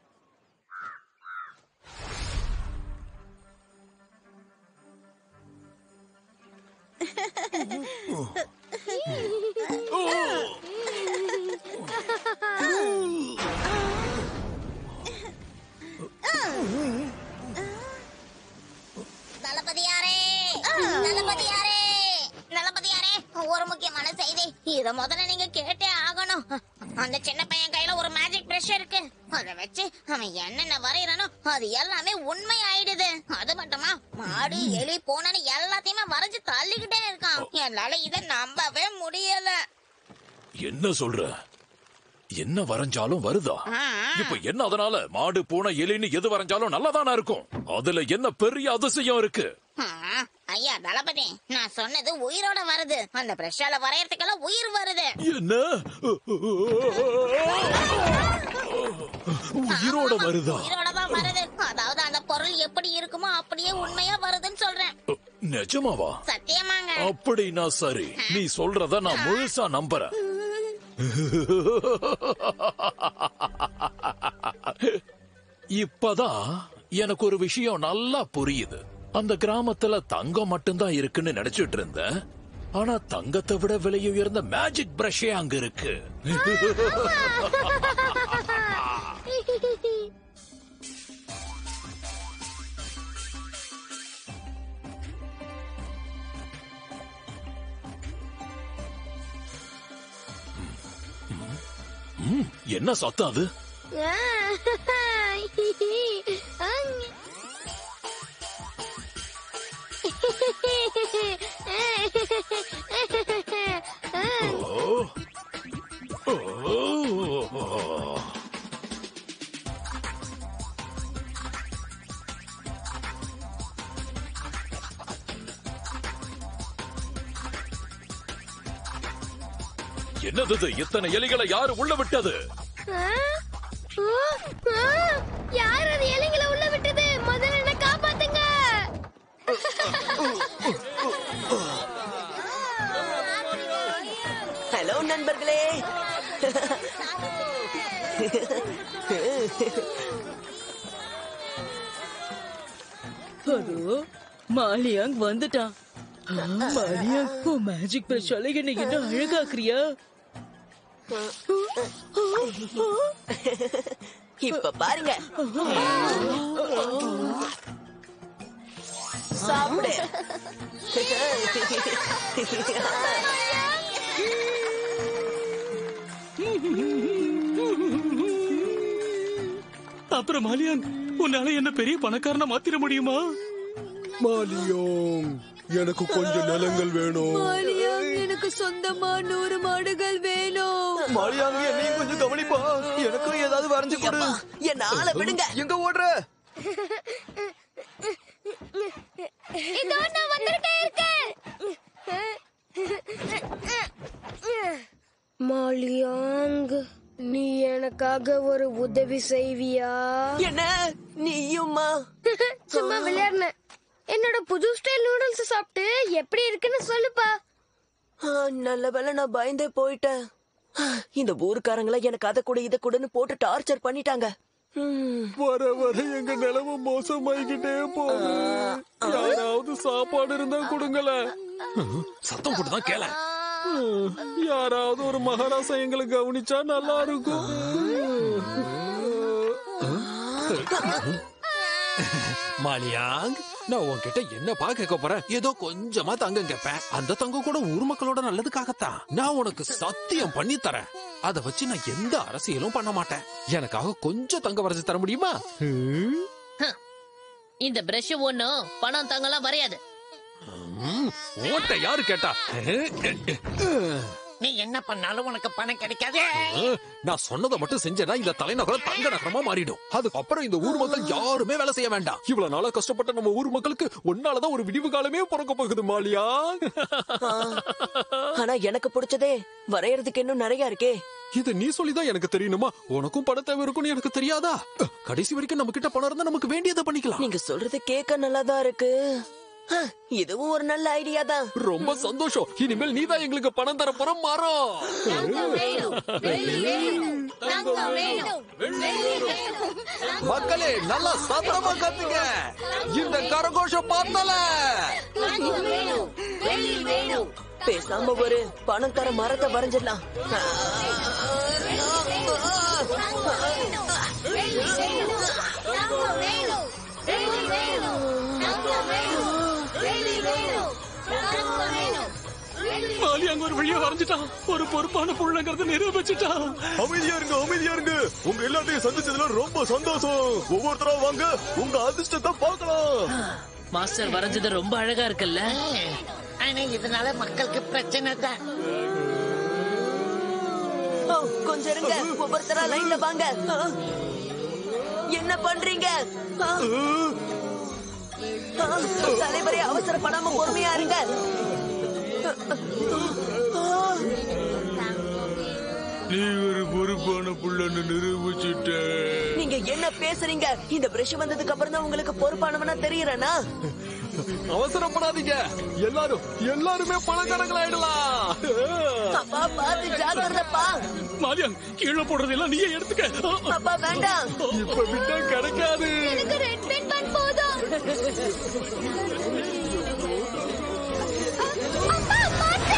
தளபதியாரே தளபதியாரே தளபதியாரே ஒரு முக்கியமான செய்தி இத முதல்ல நீங்க கேட்டே ஆகணும் அந்த சின்ன பையன் கையில ஒரு மேஜிக் பிரஷ் இருக்கு அத வச்சு அவன் என்னென்ன வரையறானோ அது எல்லாமே உண்மை ஆயிடுது அது மட்டுமா மாடு எலி பூனைன்னு எல்லாத்தையுமே வரைஞ்சு தள்ளிக்கிட்டே இருக்கான் என்னால இத நம்பவே முடியல என்ன சொல்ற என்ன வரைஞ்சாலும் வருதா இப்ப என்ன அதனால மாடு பூனை எலின்னு எது வரைஞ்சாலும் நல்லதானா இருக்கும் அதுல என்ன பெரிய அதிசயம் இருக்கு ஆ, ஐயா தளபதி நான் சொன்னது உயிரோட வருது அந்த பிரஷால வரையறதுக்கெல்லாம் உயிர் வருது என்ன உயிரோட வருதா உயிரோட தான் வருது அதாவது அந்த பொருள் எப்படி இருக்குமோ அப்படியே உண்மையா வருதுன்னு சொல்றேன் நிஜமாவா சத்தியமாங்க அப்படின்னா சரி நீ சொல்றத நான் முழுசா நம்புறேன் இப்பதான் எனக்கு ஒரு விஷயம் நல்லா புரியுது அந்த கிராமத்துல தங்கம் மட்டும்தான் இருக்குன்னு நினைச்சிட்டு இருந்தேன் ஆனா தங்கத்தை விட விலை உயர்ந்த மேஜிக் பிரஷே அங்க இருக்கு ம், என்ன சத்தம் அது ஓ. ஓ. என்னது இது? இத்தனை எலிகளை யாரு உள்ள விட்டது யார் அது இலைங்களை உள்ள விட்டது முதல்ல என்ன காப்பாத்துங்க ஹலோ நண்பர்களே அதோ மாலியாங் வந்துட்டான் ஆ, மாலியாங் உன் மேஜிக் பிரஷால என்ன என்ன அழகாக்குறியா இப்ப பாருங்க சாப்பிடு அப்புறம் மாலியாங் உன்னால என்ன பெரிய பணக்காரனா மாத்திர முடியுமா மாலியோங் எனக்கு கொஞ்சம் நிலங்கள் வேணும் மாலியாங் எனக்கு சொந்தமா நூறு மாடுகள் வேணும் மாலியாங்க என்னையும் கொஞ்சம் கவனிப்பா எனக்கும் ஏதாவது வரைஞ்சு கொடு என்ன ஆள விடுங்க எங்க ஓடுற இதோ நான் வந்துட்டே இருக்கேன் மாலியாங் நீ எனக்காக ஒரு உதவி செய்வியா என்ன நீயுமா சும்மா விளையாடுனேன் என்னோட புது ஸ்டைல் நூடுல்ஸ் சாப்பிட்டு எப்படி இருக்குன்னு சொல்லுப்பா ஆ, நல்ல வேளை நான் பயந்தே போயிட்டேன் ஆ, இந்த ஊருக்காரங்கள எனக்கு அதை கூட இதை கூடன்னு போட்டு டார்ச்சர் பண்ணிட்டாங்க ம். வர வர எங்க நிலைமை மோசமாயிக்கிட்டே போகுது யாராவது சாப்பாடு இருந்தா கொடுங்களேன் சத்தம் போட்டுதான் கேள யாராவது ஒரு மகாராசா எங்களை கவனிச்சா நல்லா இருக்கும் மாலியாங் நான் உன்கிட்ட என்னப்பா கேட்க போறேன் ஏதோ கொஞ்சமா தங்கம் கேட்பேன் அந்த தங்கம் கூட ஊர் மக்களோட நல்லதுக்காகத்தான் நான் உனக்கு சத்தியம் பண்ணி தரேன் அத வச்சு நான் எந்த அரசியலும் பண்ண மாட்டேன் எனக்காக கொஞ்சம் தங்கம் வரைஞ்சு தர முடியுமா ம்? இந்த பிரஷ் ஒண்ணும் பணம் தங்கலாம் வரையாது ம், ஓட்ட யாரு கேட்டா நீ என்ன பண்ணாலும் உனக்கு பணம் கிடைக்காதே அஹ், நான் சொன்னதை மட்டும் செஞ்சேன்னா இந்த தலைநகரம் தங்க நகரமா மாறிடும் அதுக்கப்புறம் இந்த ஊர் மக்கள் யாருமே வேலை செய்ய வேண்டாம் இவ்வளவு நாளா கஷ்டப்பட்ட நம்ம ஊர் மக்களுக்கு ஒன்னாலதான் ஒரு விடிவு காலமே பிறக்க போகுது மாலியா ஆனா எனக்கு பிடிச்சதே வரையறதுக்கு இன்னும் நிறைய இருக்கே இது நீ சொல்லிதான் எனக்கு தெரியணுமா உனக்கும் பண தேவை இருக்கும்னு எனக்கு தெரியாதா அஹ், கடைசி வரைக்கும் நம்ம கிட்ட பணம் இருந்தா நமக்கு வேண்டியதை பண்ணிக்கலாம் நீங்க சொல்றது கேட்க நல்லாதான் இருக்கு ஆ, இதுவும் ஒரு நல்ல ஐடியா தான் ரொம்ப சந்தோஷம் இனிமேல் நீதான் எங்களுக்கு பணம் தர போற மரம் மக்களே நல்லா சத்தமா கத்துங்க இந்த கரகோஷம் பார்த்தல பேசாம ஒரு பணம் தர மரத்தை வரைஞ்சிடலாம் மாலியாங் ஒரு வழியா வரைஞ்சிட்டான் ஒரு பொறுப்பான புள்ளங்கிறத நிரூபிச்சுட்டான் அமைதியா இருங்க அமைதியா இருங்க உங்க எல்லாத்தையும் சந்திச்சதுல ரொம்ப சந்தோஷம் ஒவ்வொருத்தரா வாங்க உங்க அதிர்ஷ்டத்தை பார்க்கலாம் மாஸ்டர் வரைஞ்சது ரொம்ப அழகா இருக்குல்ல ஆனா இதனால மக்களுக்கு பிரச்சனை தான் ஓ, கொஞ்சம் இருங்க ஒவ்வொருத்தரா லைன்ல வாங்க ஆ. என்ன பண்றீங்க ஆ. ஆ, தலைவரே அவசரப்படாம பொறுமையா இருங்க ஆ. நீ ஒரு பொறுப்பான புள்ளன்னு நிரூபிச்சுட்ட நீங்க என்ன பேசுறீங்க இந்த பிரஷ் வந்ததுக்கு அப்புறம் தான் உங்களுக்கு பொறுப்பானவனா தெரியறனா அவசரப்படாதீங்க எல்லாரும் எல்லாருமே பணக்காரங்களாயிடலாம் அப்பா பார்த்து ஜாக்கிரதை விடாதப்பா மாலியாங் கீழே போடுறதெல்லாம் நீயே எடுத்துக்க அப்பா வேண்டாம் இப்ப விட்டா கிடைக்காது எனக்கு ரெட் பென் பன் போதும் அப்பா பாத்து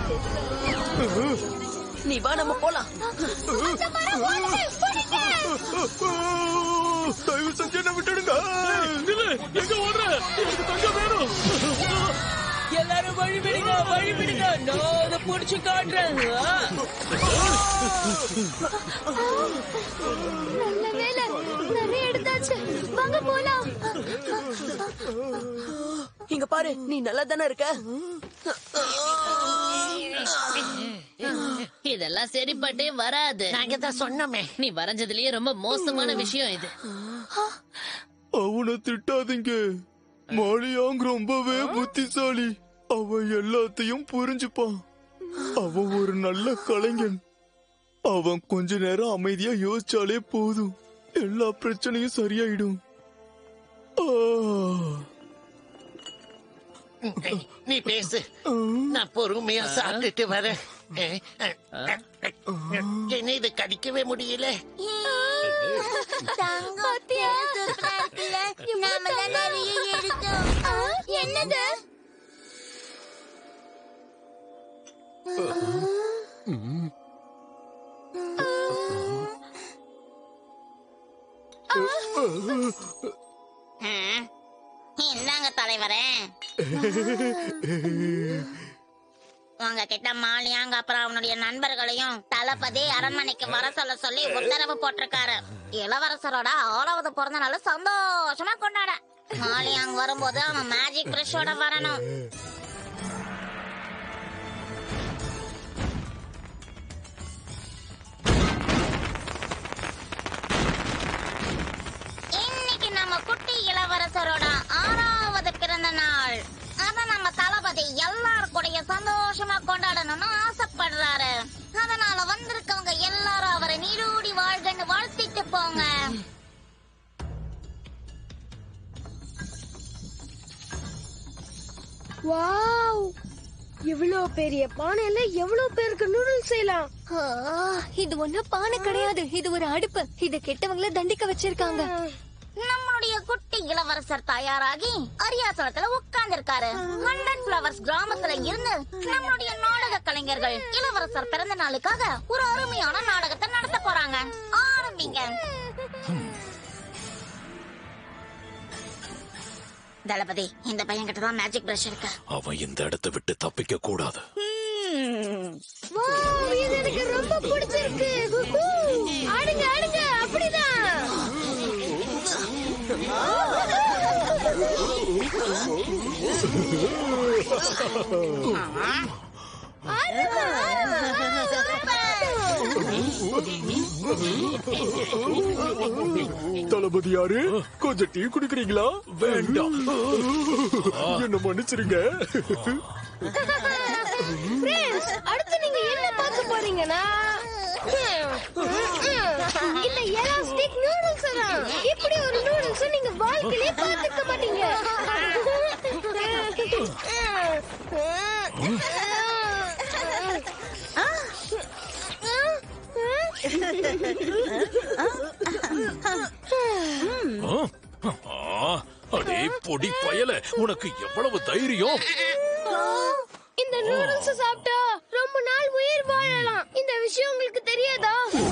நீ வா நம்ம போலாம் அந்த மரம் ஓடுது பிடிங்க தயவு செஞ்சு என்ன விட்டுடுங்க நில்லு எங்க ஓடுற எனக்கு தங்கம் வேணும் எல்லாரும் வழி விடுங்க வழி விடுங்க நான் அதை புடிச்சு காட்டுறேன் ஆ. நல்ல வேலை நிறைய எடுத்தாச்சு வாங்க போலாம் இங்க பாரு நீ நல்லா தானே இருக்க இதெல்லாம் சரிப்பட்டே வராது நாங்க தான் சொன்னோமே நீ வரைஞ்சதுலயே ரொம்ப மோசமான விஷயம் இது அவனை திட்டாதீங்க மாலியாங் ரொம்பவே புத்திசாலி அவன் எல்லாத்தையும் புரிஞ்சுப்பான் அவன் ஒரு நல்ல கலைஞன் அவன் கொஞ்ச நேரம் அமைதியா யோசிச்சாலே போதும் எல்லா பிரச்சனையும் சரியாயிடும் ஆ. நீ பேசு நான் பொறுமையா சாப்பிட்டுட்டு வரேன் என்ன இது கடிக்கவே முடியல பாத்தியா நாம தான் நிறைய எடுத்தோம் என்னது ம். இந்தாங்க தலைவரே உங்ககிட்ட மாலியாங்க அப்புறம் அவனுடைய நண்பர்களையும் தளபதி அரண்மனைக்கு வர சொல்ல சொல்லி உத்தரவு போட்டிருக்காரு இளவரசரோட ஆறாவது பிறந்த நாள் சந்தோஷமா கொண்டாட மாலியாங் வரும்போது அவன் மேஜிக் பிரஷோட வரணும் இன்னைக்கு நம்ம குட்டி இளவரசரோட ஆறாவது பிறந்த நாள் அத நம்ம தளபதி எல்லார் கூடயும் சந்தோஷமா கொண்டாடணும்னு ஆசைப்படுறாரு அதனால வந்திருக்கவங்க எல்லாரும் அவரை நீடூடி வாழ்கன்னு வாழ்த்திட்டு போங்க வாவ் இவ்ளோ பெரிய பானையில எவ்வளவு பேருக்கு நூடுல்ஸ் செய்யலாம் ஆ, இது ஒண்ணும் பானை கிடையாது இது ஒரு அடுப்பு இது கெட்டவங்கள தண்டிக்க வச்சிருக்காங்க நம்மளுடைய குட்டி இளவரசர் தயாராகி அரியாசனத்துல உட்கார்ந்திருக்காரு ஹண்ட்ரட் பிளவர்ஸ் கிராமத்துல இருந்து நம்மளுடைய நாடக கலைஞர்கள் இளவரசர் பிறந்த நாளுக்காக ஒரு அருமையான நாடகத்தை நடத்த போறாங்க ஆரம்பிங்க தளபதி இந்த பையன் கிட்ட தான் மேஜிக் பிரஷ் இருக்கு அவன் இந்த இடத்தை விட்டு தப்பிக்க கூடாது வாவ் இது எனக்கு ரொம்ப பிடிச்சிருக்கு ஹூஹூ. ஆடுங்க ஆடுங்க அப்படிதான் தளபதி யாரு கொஞ்சம் டீ குடிக்கிறீங்களா வேண்டாம் என்ன மன்னிச்சிருங்க Friends, அடுத்து நீங்க என்ன பார்க்க போறீங்கன்னா இந்த எலாஸ்டிக் நூடுல்ஸ் தான் இப்படி ஒரு நூடுல்ஸ் நீங்க வாழ்க்கையிலே பார்த்திருக்க மாட்டீங்க ஆ? ஆ, அடே பொடி பயல உனக்கு எவ்வளவு தைரியம் இந்த நூடுல்ஸ் சாப்பிட்டா ரொம்ப நாள் உயிர் வாழலாம் இந்த விஷயம் உங்களுக்கு தெரியாதா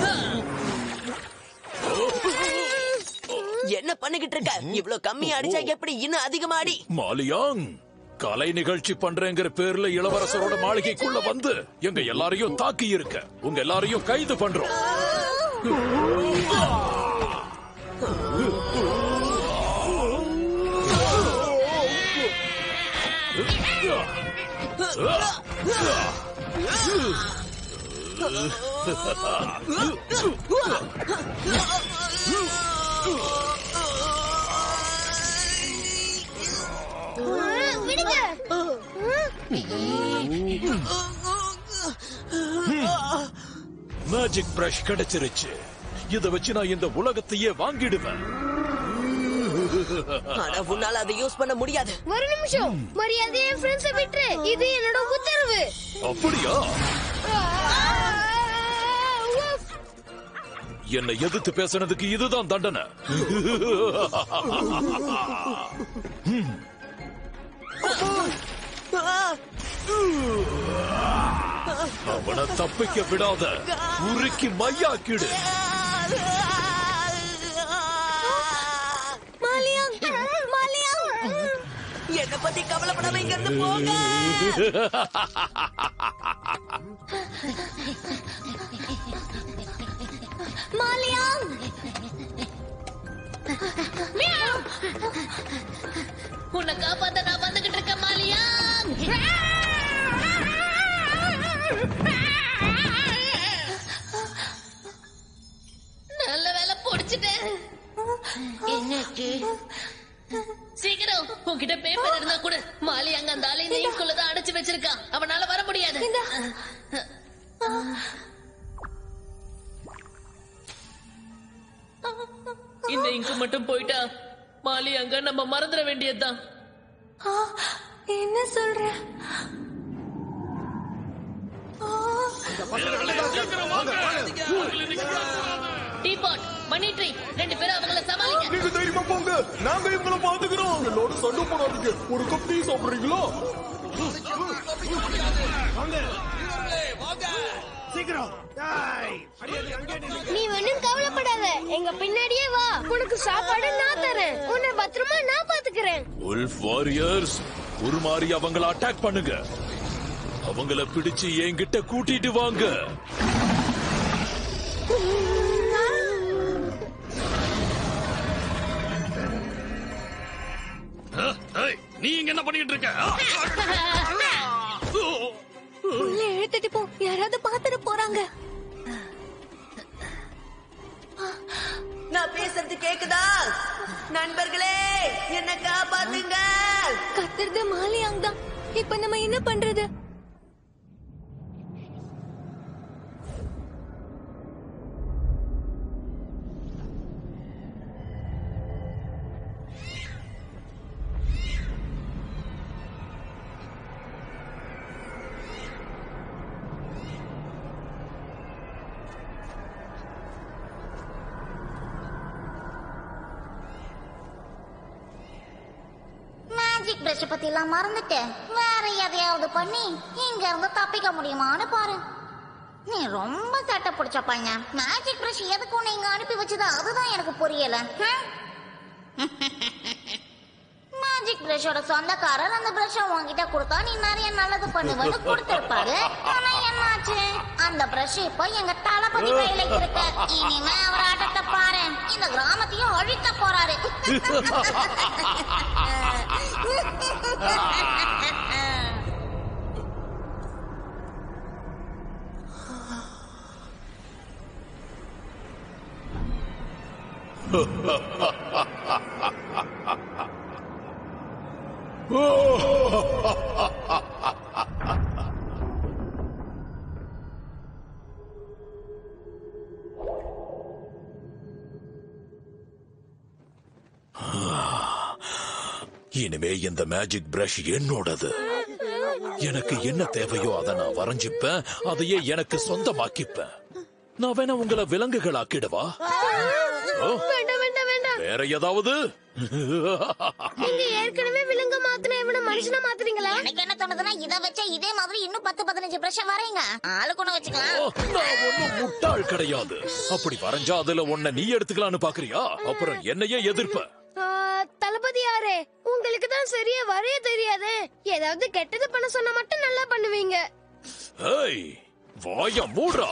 என்ன பண்ணிக்கிட்டு இருக்க இவ்ளோ கம்மியா அடிச்சா எப்படி இன்னும் அதிகமா அடி மாலியாங் கலை நிகழ்ச்சி பண்றேங்கிற பேர்ல இளவரசரோட மாளிகைக்குள்ள வந்து எங்க எல்லாரையும் தாக்கி இருக்க உங்க எல்லாரையும் கைது பண்றோம் விடுங்க மேஜிக் பிரஷ் கிடைச்சிருச்சு இத வச்சு நான் இந்த உலகத்தையே வாங்கிடுவேன் ஆனா உன்னால அதை யூஸ் பண்ண முடியாது ஒரு நிமிஷம் மரியாதை என் ஃப்ரெண்ட்ஸை விட்டுரு இது என்னோட உத்தரவு அப்படியா என்னை எதிர்த்து பேசுனதுக்கு இதுதான் தண்டனை ம். அவனை தப்பிக்க விடாத உருக்கி மையாக்கிடு மாலியாங் மாலியாங் என்ன பத்தி கவலைப்படாம இங்க இருந்து போங்க மாலியாங் உன்னை காப்பாத்த நான் வந்துகிட்டு இருக்கேன் மாலியாங் நல்ல வேலை பொடிச்சிட்டேன் என்னாச்சு சீக்கிரம் உன்கிட்ட பேப்பர் இருந்தா கூட மாலி அங்க அந்த ஆளை இந்த இங்குள்ளதான் அடைச்சு வச்சிருக்கான் அவனால வர முடியாது இந்த இங்கு மட்டும் போயிட்டா மாலி அங்க நம்ம மறந்துட வேண்டியதுதான் என்ன சொல்ற டீபாட் மணி ட்ரீ ரெண்டு பேரும் அவங்கள சமாளிக்க நீங்க தைரியமா போங்க நாங்க இவங்கள பாத்துக்கிறோம் என்னோட சண்டை போடாதீங்க ஒரு கப் டீ சாப்பிடுறீங்களா சீக்கிரம் நீ ஒண்ணும் கவலைப்படாத எங்க பின்னாடியே வா உனக்கு சாப்பாடு நான் தரேன் உன்னை பத்திரமா நான் பாத்துக்கிறேன் உல்ஃப் வாரியர்ஸ் உருமாறி அவங்கள அட்டாக் பண்ணுங்க அவங்கள பிடிச்சு என்கிட்ட கூட்டிட்டு வாங்க நீ இங்க என்ன பண்ணிட்டு இருக்க உள்ள இழுத்துட்டு போ யாராவது பாத்துட்டு போறாங்க நான் பேசுறது கேக்குதா நண்பர்களே என்ன காப்பாத்துங்க கத்துறது மாலியாங் தான் இப்ப நம்ம என்ன பண்றது மேஜிக் பிரஷ் பத்தி எல்லாம் மறந்துட்டு வேற எதையாவது பண்ணி இங்க இருந்து தப்பிக்க முடியுமான்னு பாரு நீ ரொம்ப சட்டை பிடிச்ச பையன் மேஜிக் பிரஷ் எதுக்கு உன்னை இங்க அனுப்பி வச்சது அதுதான் எனக்கு புரியல மேஜிக் பிரஷோட சொந்தக்காரர் அந்த பிரஷ உன்கிட்ட கொடுத்தா நீ நிறைய நல்லது பண்ணுவேன்னு கொடுத்திருப்பாரு ஆனா என்னாச்சு அந்த பிரஷ் இப்போ எங்க தளபதி கையில இருக்கு இனிமே அவர் ஆட்டத்தை பாரு இந்த கிராமத்தையும் அழிக்க போறாரு இனிமே இந்த மேஜிக் பிரஷ் என்னோடது எனக்கு என்ன தேவையோ அதை நான் வரைஞ்சிப்பேன் அதையே எனக்கு சொந்தமாக்கிப்பேன் நான் வேணா உங்களை விலங்குகள் ஆக்கிடவா ஓ, வேண்டாம் வேண்டாம் வேண்டாம் வேற ஏதாவது நீங்க ஏற்கனவே விலங்க மாத்தின இவன மனுஷனா மாத்துறீங்களா எனக்கு என்ன தோணுதுன்னா இதை வச்சா இதே மாதிரி இன்னும் பத்து பதினஞ்சு பிரஷ வரைங்க ஆளுக்கு ஒண்ணு வச்சுக்கலாம் ஓ, நான் ஒண்ணும் முட்டாள் கிடையாது அப்படி வரைஞ்சா அதுல உன்னை நீ எடுத்துக்கலான்னு பாக்குறியா அப்புறம் என்னையே எதிர்ப்ப ஆ, தளபதி யாரே உங்களுக்கு தான் சரியா வரைய தெரியாது ஏதாவது கெட்டது பண்ண சொன்னா மட்டும் நல்லா பண்ணுவீங்க ஏய் வாய மூடுறா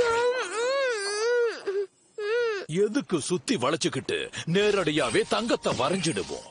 எதுக்கு சுத்தி வளைச்சுக்கிட்டு நேரடியாவே தங்கத்தை வரைஞ்சிடுவோம்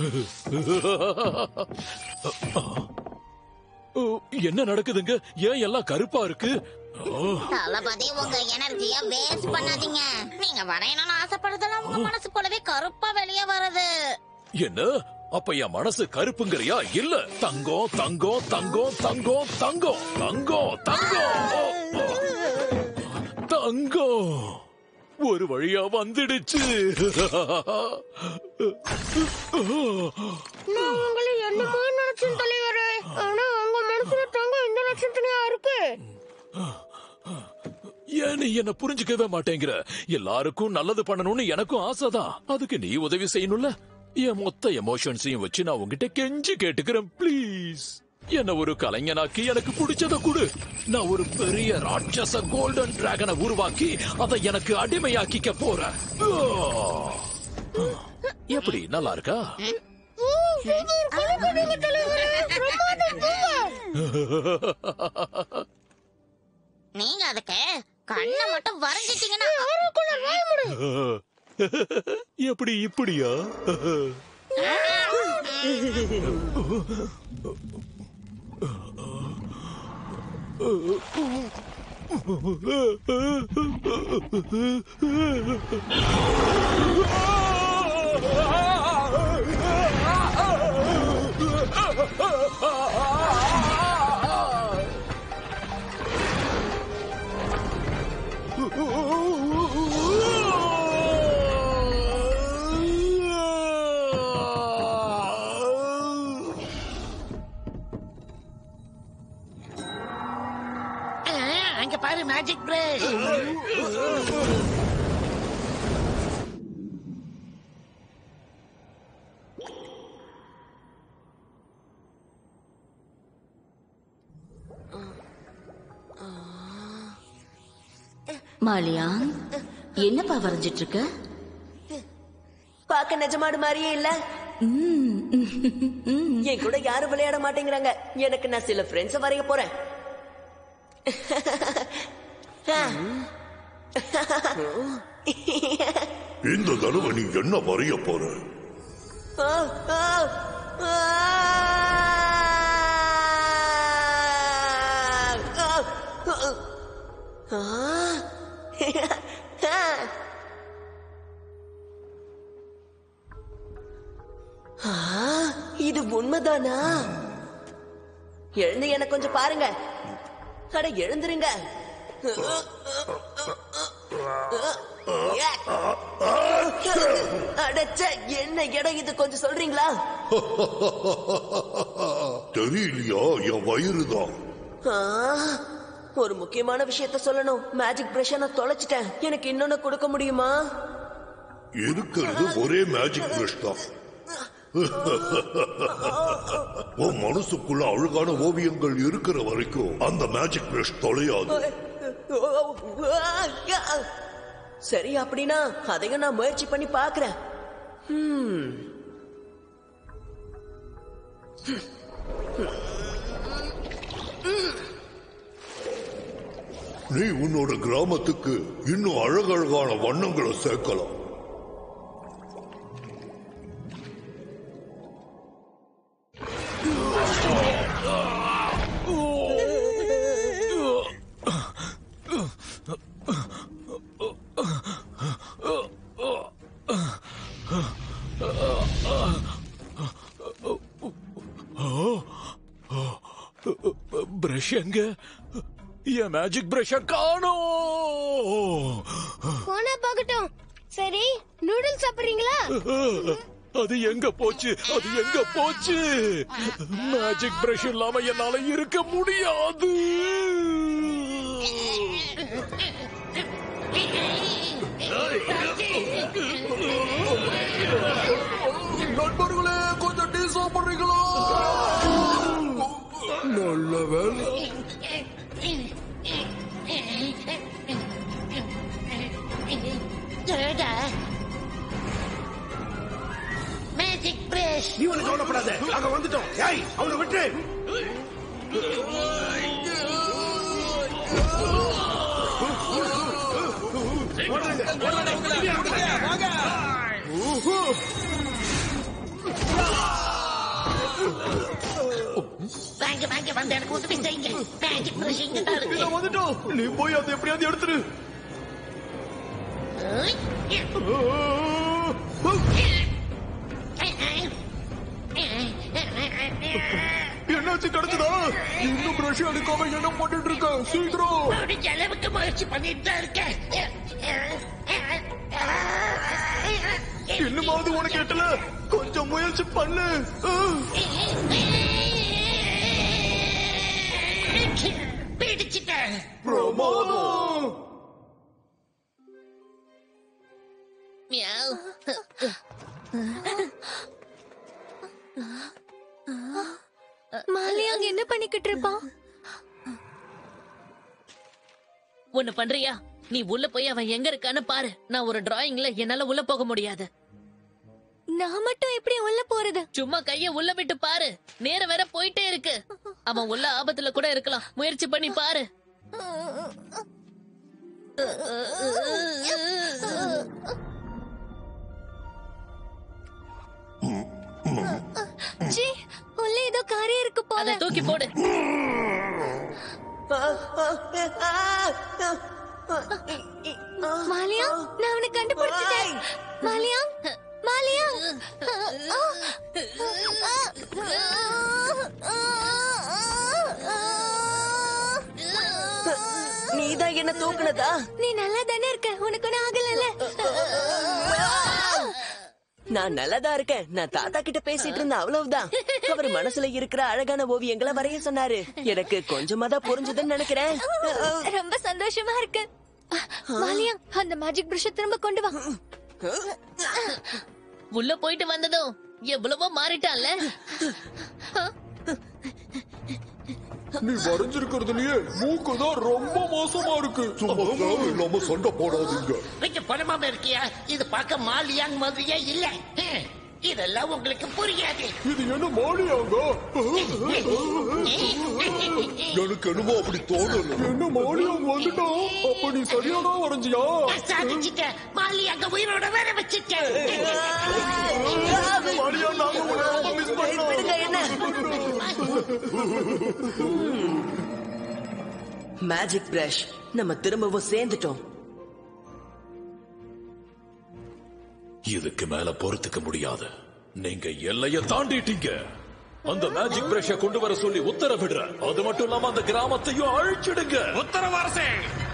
ஓ, என்ன நடக்குதுங்க ஏன் எல்லாம் கருப்பா இருக்கு ஓ, தளபதி உங்க எனர்ஜிய வேஸ்ட் பண்ணாதீங்க நீங்க வரையணும்னு ஆசைப்படுறதெல்லாம் உங்க மனசு போலவே கருப்பா வெளியே வருது என்ன அப்ப என் மனசு கருப்புங்கறியா இல்ல தங்கம் தங்கம் தங்கம் தங்கம் தங்கம் தங்கம் தங்கம் ஓ, ஓ. தங்கம் ஒரு வழியா வந்துடுச்சு நான் உங்களை என்னமோ நினைச்சேன் தலைவரே ஆனா உங்க மனசுல தங்க இந்த லட்சத்திலையா இருக்கு ஏன் நீ என்ன புரிஞ்சுக்கவே மாட்டேங்கிற எல்லாருக்கும் நல்லது பண்ணணும்னு எனக்கும் ஆசைதான் அதுக்கு நீ உதவி செய்யணும்ல என் மொத்த எமோஷன்ஸையும் வச்சு நான் உங்ககிட்ட கெஞ்சி கேட்டுக்கிறேன் ப்ளீஸ் என்ன ஒரு கலைஞனாக்கி எனக்கு பிடிச்சத கொடு நான் ஒரு பெரிய ராட்சச கோல்டன் டிராகனை உருவாக்கி அதை எனக்கு அடிமையாக்கிக்க போறேன் ஆ. எப்படி நல்லா இருக்கா நீங்க அதுக்கு கண்ணை மட்டும் வரைஞ்சிட்டீங்கன்னா எப்படி இப்படியா அங்க பாரு மேஜிக் பிரஷ் மாலியா என்னப்பா வரைஞ்சிட்டு இருக்க பார்க்க நிஜமாடு மாதிரியே இல்ல என் கூட யாரும் விளையாட மாட்டேங்கிறாங்க எனக்கு நான் சில ஃப்ரெண்ட்ஸ வரைய போறேன் இந்த தடவை நீ என்ன வரைய போற ஆ, ஆ, ஆ, ஆ, ஆ. ஆ, இது உண்மைதானா எழுந்து எனக்கு கொஞ்சம் பாருங்க அட எழுந்துருங்க அடச்ச என்ன இடம் இது கொஞ்சம் சொல்றீங்களா தெரியலையா என் வயிறுதான் ஆ, ஒரு முக்கியமான விஷயத்த சொல்லணும் மேஜிக் பிரஷ நான் தொலைச்சிட்டேன் எனக்கு இன்னொன்னு கொடுக்க முடியுமா இருக்கிறது ஒரே மேஜிக் பிரஷ் தான் உன் மனசுக்குள்ள அழகான ஓவியங்கள் இருக்கிற வரைக்கும் அந்த மேஜிக் பிரஷ் தொலையாது சரி அப்படின்னா அதையும் நான் முயற்சி பண்ணி பாக்குறேன் ஹம். நீ உன்னோட கிராமத்துக்கு இன்னும் அழகழகான வண்ணங்களை சேர்க்கலாம் பிரஷ் எங்க என் மேஜிக் பிரஷ காணோம் போனா பார்க்கட்டும் சரி நூடுல்ஸ் சாப்பிடுறீங்களா அது எங்க போச்சு அது எங்க போச்சு மேஜிக் பிரஷ் இல்லாம என்னால இருக்க முடியாது நண்பர்களே கொஞ்சம் டீ சாப்பிடுறீங்களா நல்ல வேலை மேஜிக் பிரஷ் நீ ஒண்ணு கவலைப்படாத நாங்க வந்துட்டோம் ஏய் அவனை விட்டு வாங்க வாங்க வந்து எனக்கு உதவி செய்யுங்க மேஜிக் பிரஷ் இங்க தான் இருக்கு வந்துட்டோம் நீ போய் அதை எப்படியாவது எடுத்துரு என்னாச்சு கிடைச்சதா இன்னும் பிரஷ் எடுக்காம என்ன பண்ணிட்டு இருக்க சீக்கிரம் முடிஞ்ச அளவுக்கு முயற்சி பண்ணிட்டு தான் இருக்கேன் இன்னுமாவது உனக்கு எட்டல கொஞ்சம் முயற்சி பண்ணு பிடிச்சிட்டேன் பிரமாதம் பண்ணிக்கிட்டு இருப்பான் ஒண்ணு பண்றியா நீ உள்ள போய் அவன் எங்க இருக்கான்னு பாரு நான் ஒரு டிராயிங்ல என்னால உள்ள போக முடியாது நான் மட்டும் எப்படி உள்ள போறது சும்மா கைய உள்ள விட்டு பாரு நேரம் வேற போயிட்டே இருக்கு அவன் உள்ள ஆபத்துல கூட இருக்கலாம் முயற்சி பண்ணி பாரு சீ உள்ள ஏதோ காரியம் இருக்கு போல அதை தூக்கி போடு மாலியா நான் அவனை கண்டுபிடிச்சிட்டேன் மாலியா மாலியா நீதான் என்ன தூக்குனதா நீ நல்லா தானே இருக்க உனக்கு ஒன்னும் ஆகலல்ல நான் நல்லாதான் இருக்கேன் நான் தாத்தா கிட்ட பேசிட்டு இருந்தேன் அவ்வளவுதான் அவர் மனசுல இருக்கிற அழகான ஓவியங்களை வரைய சொன்னாரு எனக்கு கொஞ்சமா தான் புரிஞ்சதுன்னு நினைக்கிறேன் ரொம்ப சந்தோஷமா இருக்கு மாலியா அந்த மேஜிக் பிரஷ திரும்ப கொண்டு வா உள்ள போயிட்டு வந்ததும் எவ்வளவோ மாறிட்டான்ல நீ வரைஞ்சிருக்கிறதுலயே மூக்கு தான் ரொம்ப மோசமா இருக்கு சும்மா தேவையில்லாம சண்டை போடாதீங்க கொஞ்சம் பணமாம இருக்கியா இது பார்க்க மாலியாங் மாதிரியே இல்ல ஹம், இதெல்லாம் உங்களுக்கு புரியாது இது என்ன மாலியாங்க எனக்கு என்னமோ அப்படி தோணல என்ன மாலியாங்க வந்துட்டான் அப்ப நீ சரியாதான் வரைஞ்சியா சாதிச்சிட்டேன் மாலியாங்க உயிரோட வேற வச்சிட்டேன் மாலியா நாங்க உன்னை ரொம்ப மிஸ் பண்ணோம் விடுங்க என்ன மேஜிக் பிரஷ் நம்ம திரும்பவும் சேர்ந்துட்டோம் இதுக்கு மேல பொறுத்துக்க முடியாது நீங்க எல்லைய தாண்டிட்டீங்க அந்த மேஜிக் பிரஷ கொண்டு வர சொல்லி உத்தரவிடுறேன் அது மட்டும் இல்லாம அந்த கிராமத்தையும் அழிச்சிடுங்க உத்தரவாரசே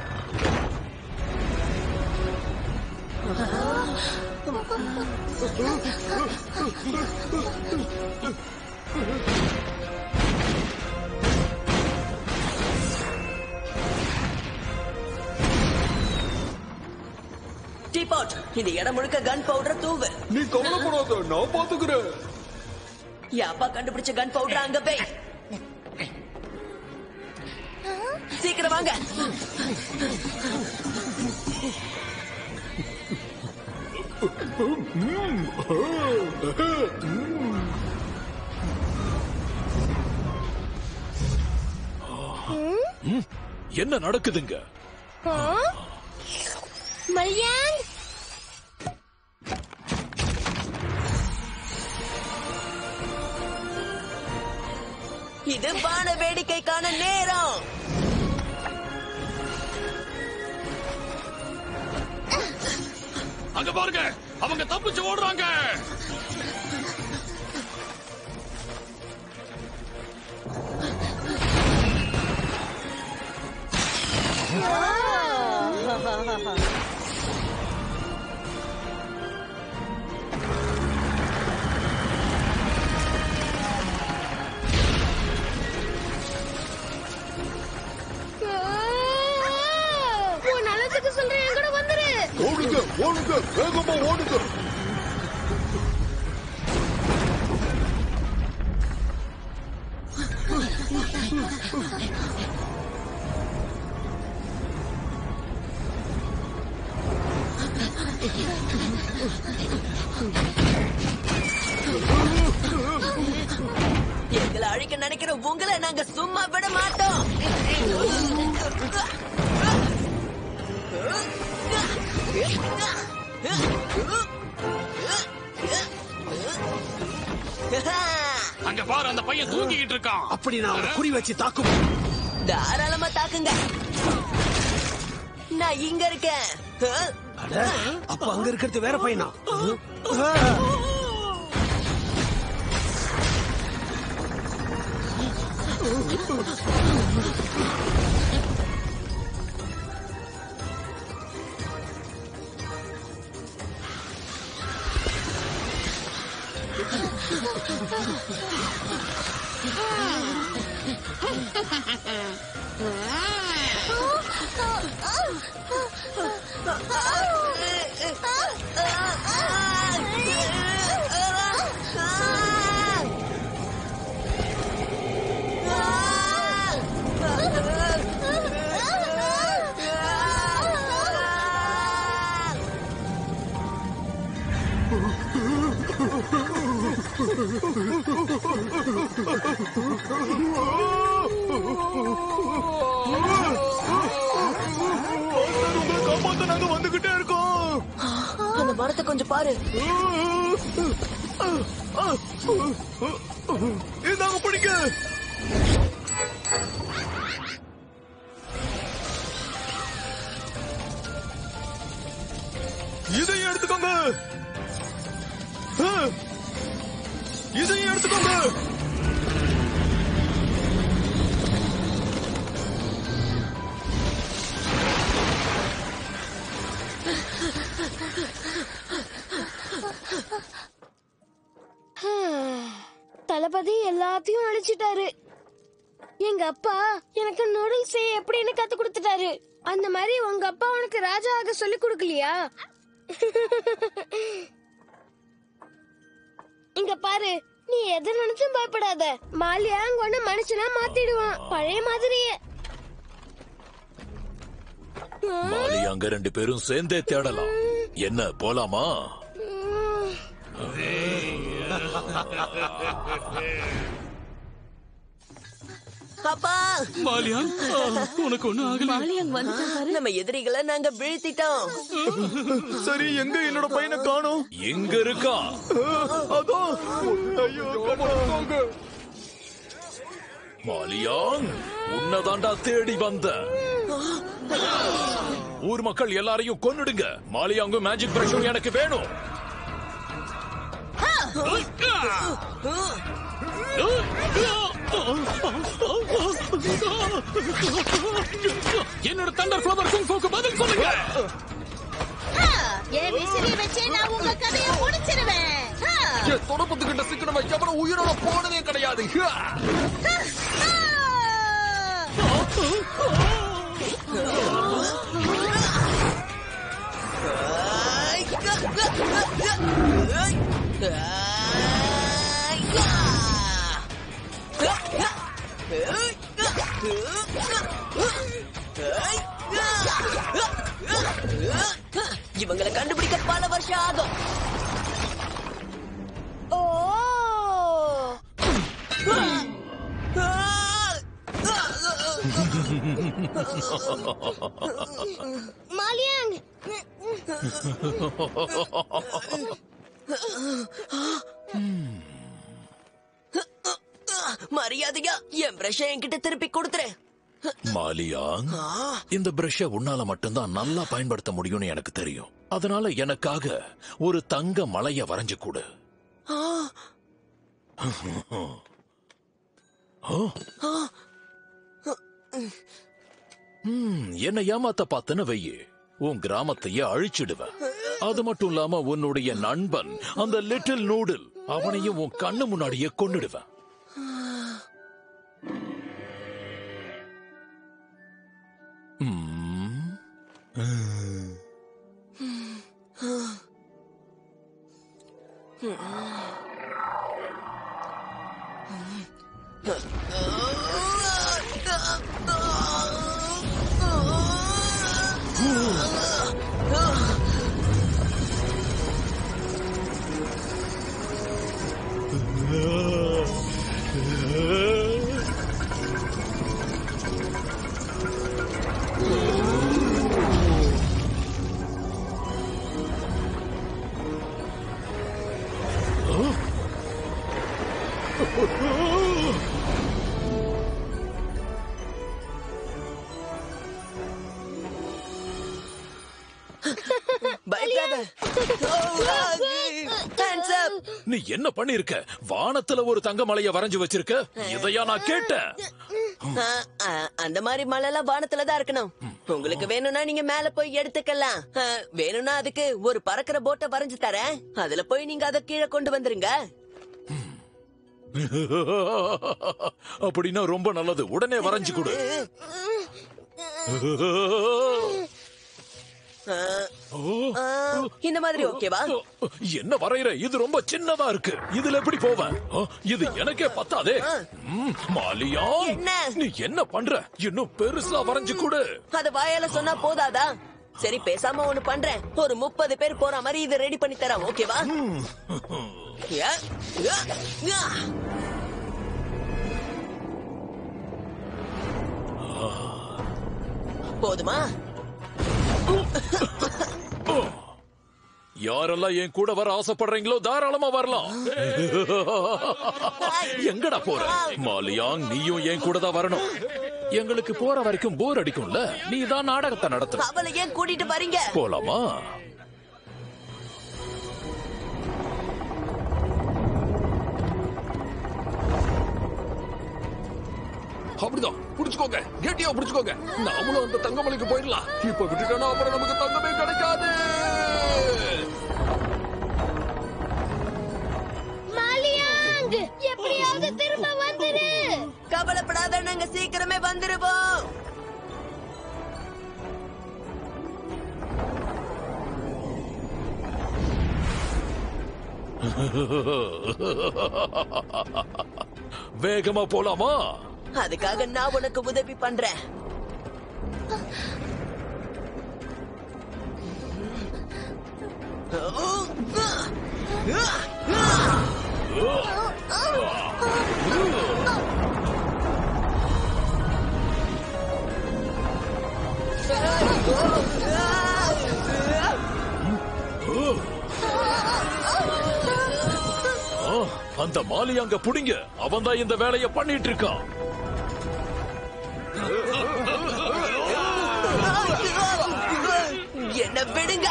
டீபாட் இந்த இடம் முழுக்க கன் பவுடர் தூவு நீ கவலைப்படாத நான் பாத்துக்கிறேன் என் அப்பா கண்டுபிடிச்ச கன் பவுடர் அங்க போய் சீக்கிரம் வாங்க ம், என்ன நடக்குதுங்க மல்யாங் இது வான வேடிக்கைக்கான நேரம் அங்க பாருங்க அவங்க தப்பிச்சு ஓடுறாங்க உன் நல்லதுக்கு சொல்றேன் என் கூட வந்துரு ஓடுங்க ஓடுங்க வேகமா ஓடுங்க எங்களை அழிக்க நினைக்கிற உங்களை நாங்க சும்மா விட மாட்டோம் அங்க பாரு அந்த பையன் தூங்கிக்கிட்டு இருக்கான் அப்படி நான் அவனை குறி வச்சு தாக்கும் தாராளமா தாக்குங்க நான் இங்க இருக்கேன் அஹ், அட, அப்ப அங்க இருக்கிறது வேற பையனா இடத்த கொஞ்சம் பாரு இதாங்க பிடிக்க இதையும் எடுத்துக்கோங்க ஆ, இதையும் எடுத்துக்கோங்க தளபதி எல்லாத்தையும் அழிச்சிட்டாரு எங்க அப்பா எனக்கு நூடுல்ஸ் செய்ய எப்படின்னு கத்து கொடுத்துட்டாரு அந்த மாதிரி உங்க அப்பா உனக்கு ராஜா ஆக சொல்லி கொடுக்கலையா இங்க பாரு நீ எதை நினைச்சும் பயப்படாத மாலியா அங்க ஒண்ணு மனுஷனா மாத்திடுவான் பழைய மாதிரியே மாலி அங்க ரெண்டு பேரும் சேர்ந்தே தேடலாம் என்ன போலாமா அப்பா மாலியாங் ஆ, உனக்கு ஒண்ணு ஆகல மாலியாங் வந்துட்டாரு நம்ம எதிரிகளை நாங்க வீழ்த்திட்டோம் சரி எங்க என்னோட பையனை காணோம் எங்க இருக்கா அதான் ஐயோ கண்ணாங்க மாலியாங் உன்னதாண்டா தேடி வந்த ஊர் மக்கள் எல்லாரையும் கொன்னுடுங்க மாலியாங்கும் மேஜிக் பிரஷும் எனக்கு வேணும் என்னோட தண்டர் ஃபிளவர் குங்ஃபுக்கு பதில் சொல்லுங்க என் விசிறி வச்சே நான் உங்க கதையை முடிச்சிருவேன் ஆ. என் தொடப்பத்துக்கிட்ட சிக்கனமா எவனும் உயிரோட போனதே கிடையாது இவங்களை கண்டுபிடிக்க பல வருஷம் ஆகும் ஓ மாலியாங் மரியாதையா என் பிரஷ என்கிட்ட திருப்பி கொடுத்துரு மாலியாங் இந்த பிரஷ உன்னால மட்டும்தான் நல்லா பயன்படுத்த முடியும்னு எனக்கு தெரியும் அதனால எனக்காக ஒரு தங்க மலைய வரைஞ்சு கொடு ஓ, ம், என்னை ஏமாத்த பார்த்தன வையே உன் கிராமத்தையே அழிச்சிடுவேன் அது மட்டும் இல்லாம உன்னுடைய நண்பன் அந்த லிட்டில் நூடில் அவனையும் உன் கண்ணு முன்னாடியே கொன்னுடுவேன் ம். பயப்படாத Hands up. நீ என்ன பண்ணிருக்க வானத்துல ஒரு தங்க மலைய வரைஞ்சு வச்சிருக்க இதையா நான் கேட்டேன் ஆ, ஆ, அந்த மாதிரி மலைலாம் வானத்துல தான் இருக்கணும் உங்களுக்கு வேணும்னா நீங்க மேல போய் எடுத்துக்கலாம் ஆ, வேணும்னா அதுக்கு ஒரு பறக்கிற போட்டை வரைஞ்சு தரேன் அதுல போய் நீங்க அதை கீழே கொண்டு வந்துருங்க அப்படின்னா ரொம்ப நல்லது உடனே வரைஞ்சு கொடு ஆ, ஆ, இந்த மாதிரி ஓகேவா என்ன வரையற இது ரொம்ப சின்னதா இருக்கு இதுல எப்படி போவேன் ஆ, இது எனக்கே பத்தாதே ம், மாலியா நீ என்ன பண்ற இன்னும் பெருசா வரைஞ்சு கொடு அத வாயால சொன்னா போதாதா சரி பேசாம ஒண்ணு பண்றேன் ஒரு முப்பது பேர் போற மாதிரி இது ரெடி பண்ணி தரேன் ஓகேவா யா, யா, யா. போதுமா யாரெல்லாம் என் கூட வர ஆசைப்படுறீங்களோ தாராளமா வரலாம் எங்கடா போற மாலியாங் நீயும் என் கூட தான் வரணும் எங்களுக்கு போற வரைக்கும் போர் அடிக்கும்ல நீ தான் நாடகத்தை நடத்து அவளை ஏன் கூட்டிட்டு வரீங்க போலாமா அப்படிதான் புடிச்சுக்கோங்க கெட்டியா புடிச்சுக்கோங்க நாமளும் அந்த தங்கமலைக்கு போயிடலாம் இப்ப விட்டுட்டோம்னா அப்புறம் நமக்கு தங்கமே கிடைக்காது மாலியாங் எப்படியாவது திரும்ப வந்துரு கவலைப்படாத நாங்க சீக்கிரமே வந்துருவோம் வேகமா போலாமா அதுக்காக நான் உனக்கு உதவி பண்றேன் ஆ, அந்த மாலி அங்க புடிங்க அவன் தான் இந்த வேலைய பண்ணிட்டு இருக்கான் என்ன விடுங்க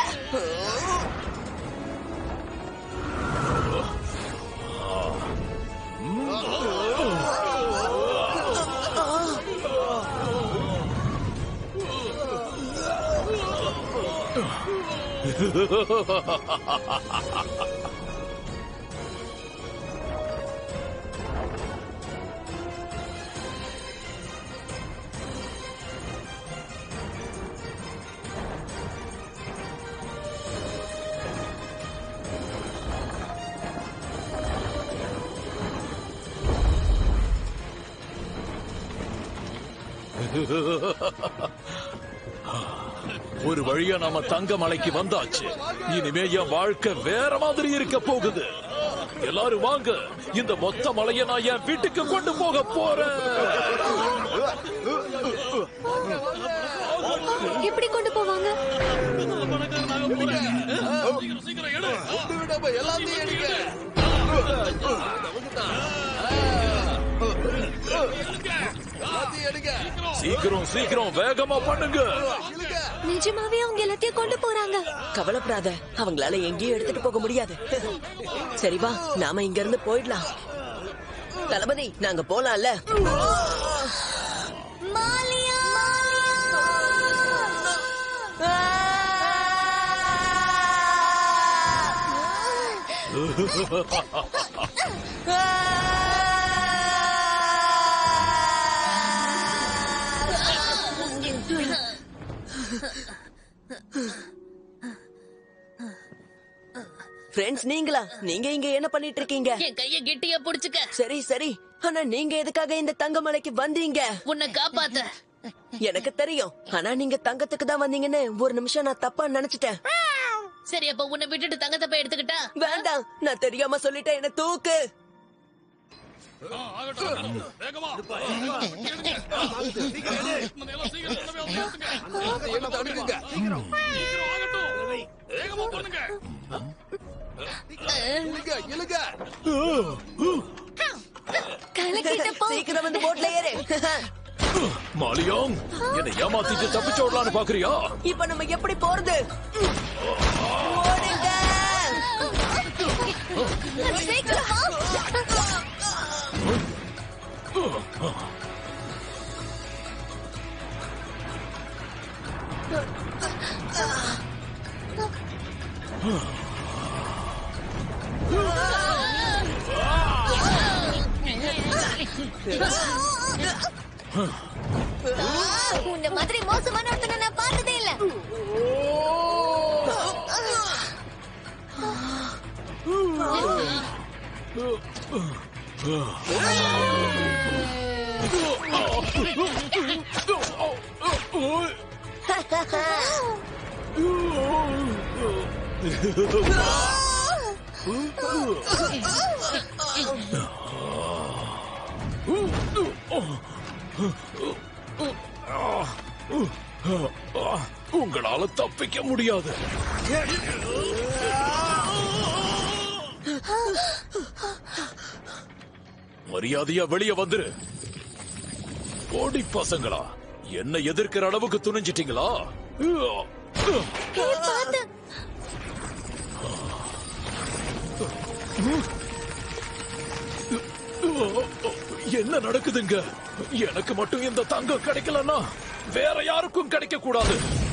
ஒரு வழியா நாம தங்க மலைக்கு வந்தாச்சு இனிமே என் வாழ்க்கை வேற மாதிரி இருக்க போகுது எல்லாரும் வாங்க இந்த மொத்த மலையை நான் என் வீட்டுக்கு கொண்டு போக போறேன் எப்படி கொண்டு போவாங்க எல்லாத்தையும் எடுங்க எல்லாத்தையும் எடுங்க சீக்கிரம் சீக்கிரம் வேகமா பண்ணுங்க நிஜமாவே அவங்க எல்லாத்தையும் கொண்டு போறாங்க கவலைப்படாத அவங்களால எங்கேயும் எடுத்துட்டு போக முடியாது சரி வா நாம இங்க இருந்து போயிடலாம் தளபதி நாங்க போலாம்ல ஃப்ரெண்ட்ஸ் நீங்களா நீங்க இங்க என்ன பண்ணிட்டு இருக்கீங்க என் கைய கெட்டியா புடிச்சுக்க சரி சரி ஆனா நீங்க எதுக்காக இந்த தங்கமலைக்கு வந்தீங்க உன்னை காப்பாத்த எனக்கு தெரியும் ஆனா நீங்க தங்கத்துக்கு தான் வந்தீங்கன்னு ஒரு நிமிஷம் நான் தப்பா நினைச்சிட்டேன் சரி அப்ப உன்னை விட்டுட்டு தங்கத்தை போய் எடுத்துக்கிட்டா வேண்டாம் நான் தெரியாம சொல்லிட்டேன் என்ன தூக்கு என்ன தடுக்குங்க இழுங்க இழுங்க சீக்கிரம் வந்து போட்ல ஏறு மாலியாங் என்னை ஏமாத்திட்டு தப்பிச்சு விடலான்னு பாக்குறியா இப்ப நம்ம எப்படி போறது ஓடுங்க உன்ன மாதிரி மோசமான ஒருத்தனை நான் பார்த்ததே இல்ல உங்களால தப்பிக்க முடியாது மரியாதையா வெளியே வந்துரு ஓடி பசங்களா என்ன எதிர்க்கிற அளவுக்கு துணிஞ்சிட்டீங்களா என்ன நடக்குதுங்க எனக்கு மட்டும் இந்த தங்கம் கிடைக்கலன்னா வேற யாருக்கும் கிடைக்க கூடாது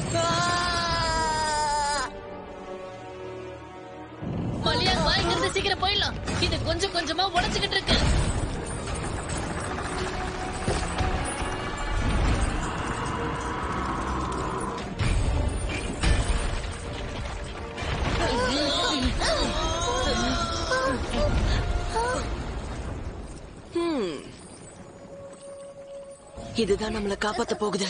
மலியாங் வா இங்க இருந்து சீக்கிரம் போயிடலாம் இது கொஞ்சம் கொஞ்சமா உடைச்சுக்கிட்டு இருக்கு ஹம். இதுதான் நம்மளை காப்பாத்த போகுது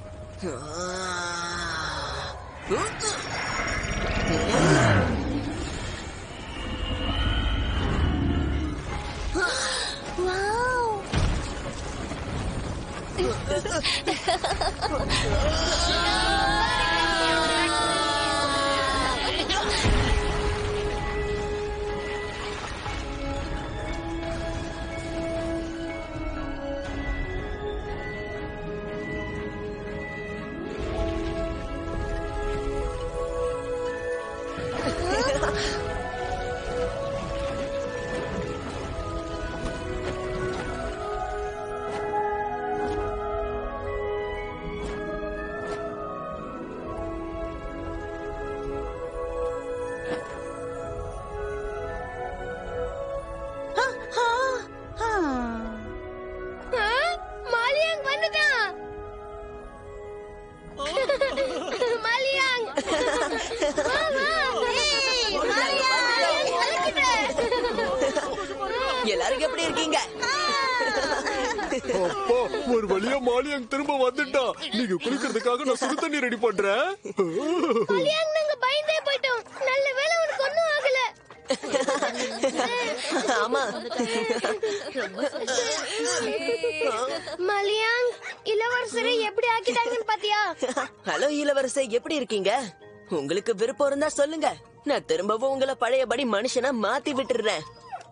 ஆ, மாலியாங் வந்துட்டான் மாலியாங் வா, வா. ஏய், மாலியாங், கலக்கிட்ட. எல்லாரும் எப்படி இருக்கீங்க அப்பா ஒரு வழியா மாலியாங் திரும்ப வந்துட்டான் நீங்க குளிக்கிறதுக்காக நான் சுடு தண்ணி ரெடி பண்றேன் மாலியாங் நாங்க பயந்தே போயிட்டோம் நல்ல வேளை உனக்கு ஒண்ணும் ஆகல ஆமா மலியாங் இளவரசரை எப்படி ஆக்கிட்டாங்கன்னு பாத்தியா ஹலோ இளவரசே எப்படி இருக்கீங்க உங்களுக்கு விருப்பம் இருந்தா சொல்லுங்க நான் திரும்பவும் உங்களை பழையபடி மனுஷனா மாத்தி விட்டுறேன்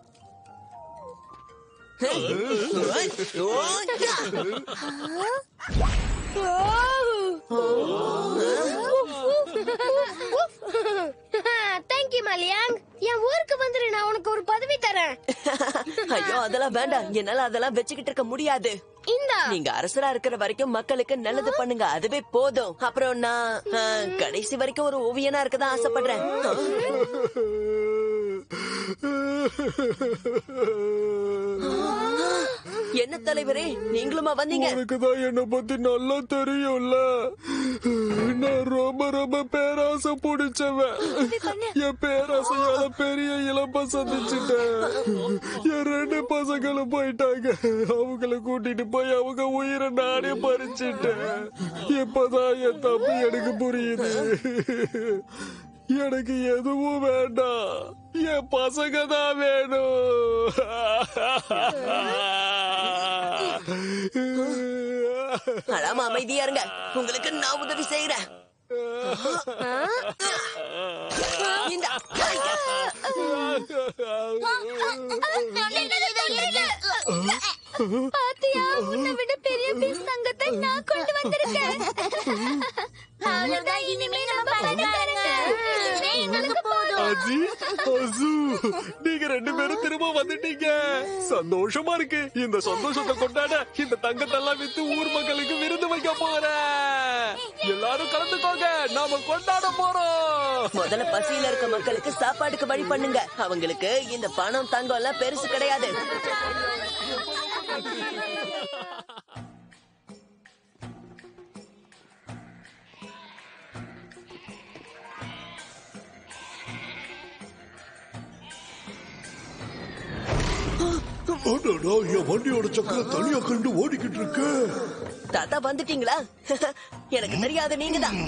தேங்க்யூ மலியாங் என் ஊருக்கு வந்துரு நான் உனக்கு ஒரு பதவி தரேன் ஐயோ அதெல்லாம் வேண்டாம் என்னால அதெல்லாம் வச்சுக்கிட்டு இருக்க முடியாது இந்தா நீங்க அரசரா இருக்கிற வரைக்கும் மக்களுக்கு நல்லது பண்ணுங்க அதுவே போதும் அப்புறம் நான் ஆ, கடைசி வரைக்கும் ஒரு ஓவியனா இருக்கதான் ஆசைப்படுறேன் என்ன தலைவரே நீங்களுமா வந்தீங்க உனக்கு தான் என்ன பத்தி நல்லா தெரியும்ல நான் ரொம்ப ரொம்ப பேராசை பிடிச்சவன் என் பேராசையால பெரிய இழப்ப சந்திச்சுட்டேன் என் ரெண்டு பசங்களும் போயிட்டாங்க அவங்கள கூட்டிட்டு போய் அவங்க உயிரை நானே பறிச்சிட்டேன் இப்பதான் என் தப்பு எனக்கு புரியுது எனக்கு எதுவும் வேண்டாம் என் பசங்க தான் வேணும் அழாம அமைதியா இருங்க உங்களுக்கு நான் உதவி செய்யறேன் இந்தா, பாத்தியா உன்னை விட பெரிய பீஸ் தங்கத்தை நான் கொண்டு வந்திருக்கேன் அவ்வளவுதான் இனிமே நம்ம பணக்காரங்க இதுவே எங்களுக்கு போதும் அஜி அசு நீங்க ரெண்டு பேரும் திரும்ப வந்துட்டீங்க சந்தோஷமா இருக்கு இந்த சந்தோஷத்தை கொண்டாட இந்த தங்கத்தெல்லாம் வித்து ஊர் மக்களுக்கு விருந்து வைக்க போறேன் எல்லாரும் கலந்துக்கோங்க நாம கொண்டாட போறோம் முதல்ல பசியில இருக்க மக்களுக்கு சாப்பாடுக்கு வழி பண்ணுங்க அவங்களுக்கு இந்த பணம் தங்கம் எல்லாம் பெருசு கிடையாது அடடா, என் வண்டியோட சக்கரம் தனியா கண்டு ஓடிக்கிட்டு இருக்கு தாத்தா வந்துட்டீங்களா எனக்கு தெரியாது நீங்க தான்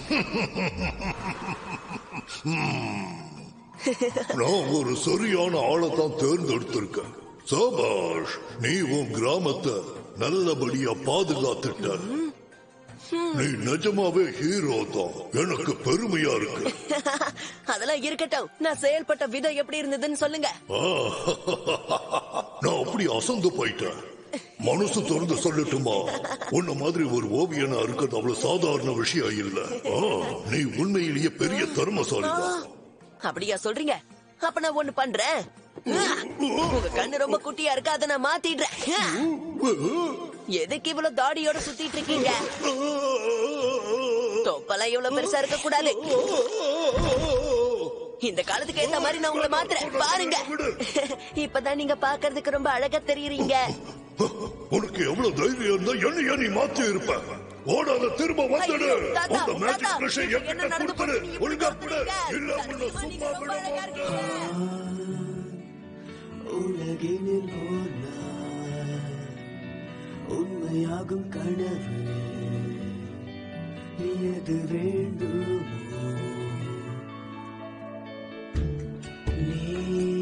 நான் ஒரு சரியான ஆளை தான் தேர்ந்தெடுத்திருக்கேன் சபாஷ் நீ உன் கிராமத்தை நல்லபடியா பாதுகாத்துட்ட நீ நிஜமாவே ஹீரோ தான் எனக்கு பெருமையா இருக்கு அதெல்லாம் இருக்கட்டும் நான் செயல்பட்ட விதம் எப்படி இருந்ததுன்னு சொல்லுங்க ஆ, நான் அப்படி அசந்து போயிட்டேன் மனசு திறந்து சொல்லட்டுமா உன்ன மாதிரி ஒரு ஓவியனா இருக்கிறது அவ்வளவு சாதாரண விஷயம் இல்ல ஆ, நீ உண்மையிலேயே பெரிய திறமசாலி தான் அப்படியா சொல்றீங்க அப்ப நான் ஒண்ணு பண்றேன் உங்க கண்ணு ரொம்ப குட்டியா இருக்கு அதை நான் மாத்திடுறேன் எதுக்கு இவ்வளவு தாடியோட சுத்திட்டு இருக்கீங்க தொப்பெல்லாம் இவ்வளவு பெருசா இருக்க கூடாது இந்த காலத்துக்கு ஏத்த மாதிரி நான் உங்களை மாத்துறேன் பாருங்க இப்பதான் நீங்க பாக்குறதுக்கு ரொம்ப அழகா தெரியுறீங்க உனக்கு எவ்வளவு தைரியம் இருந்தா என்னைய நீ மாத்தி இருப்ப ஓடாத திரும்ப வந்துடு ஐயோ, தாத்தா, அந்த மேஜிக் தாத்தா, பிரஷை இது என்கிட்ட என்ன நடந்து கொடுத்துடு போச்சு? ஒழுங்கா கொடு இல்ல உன்னை சும்மா விட உலகினில் ஓர் நாள் உண்மையாகும் கனவு எது வேண்டுமோ நீ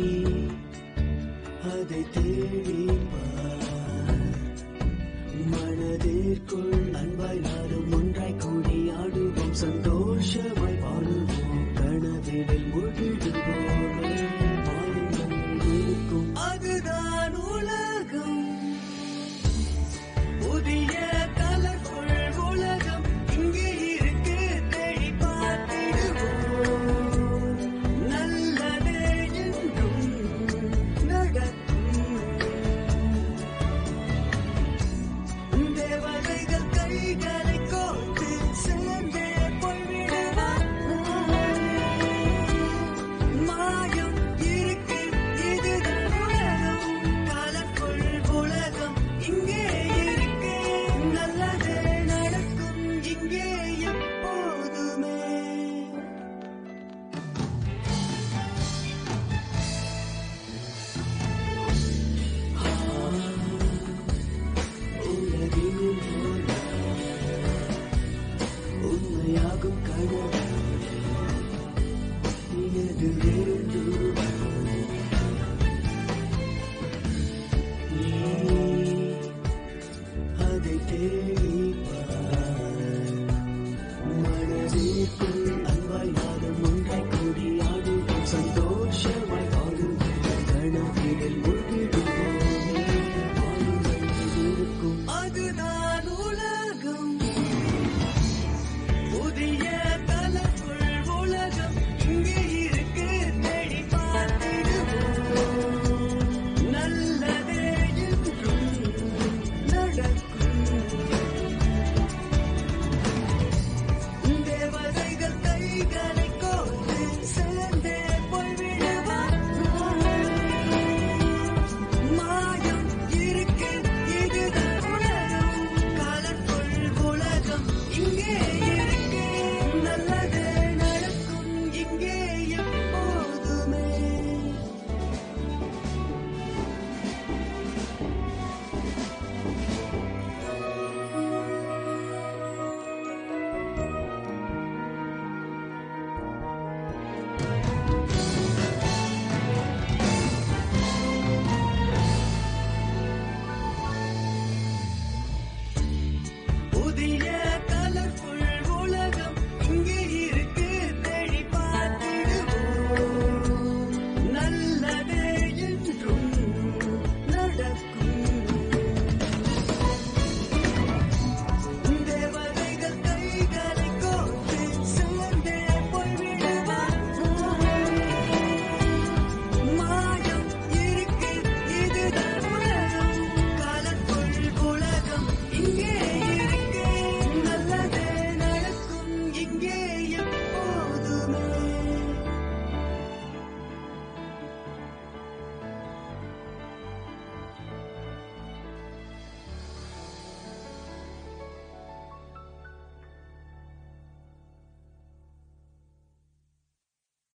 அதை தேடி பார் மனதிற்குள் அன்பாய் நாடும் ஒன்றாய் கூடி ஆடுவோம் சந்தோஷமாய் வாழுவோம் கனவினில் முழுடுவோம் மாயங்கள் இருக்கும் அதுதான் உலகம் புதிய கலர்ஃபுல் உலகம் இங்கே இருக்கு தேடி பார்த்திடுவோம் நல்லதே என்றும் நடக்கும் தேவதைகள் கைகளை கோர்த்து சேர்ந்தே போய்விடுவார் மாயம் இருக்கு இதுதான் உலகம் கலர்ஃபுல் உலகம் இங்கே இருக்கு நல்லதே நடக்கும் இங்கே எப்போதுமே உலகினில் ஓர் நாள் உண்மையாகும் கனவு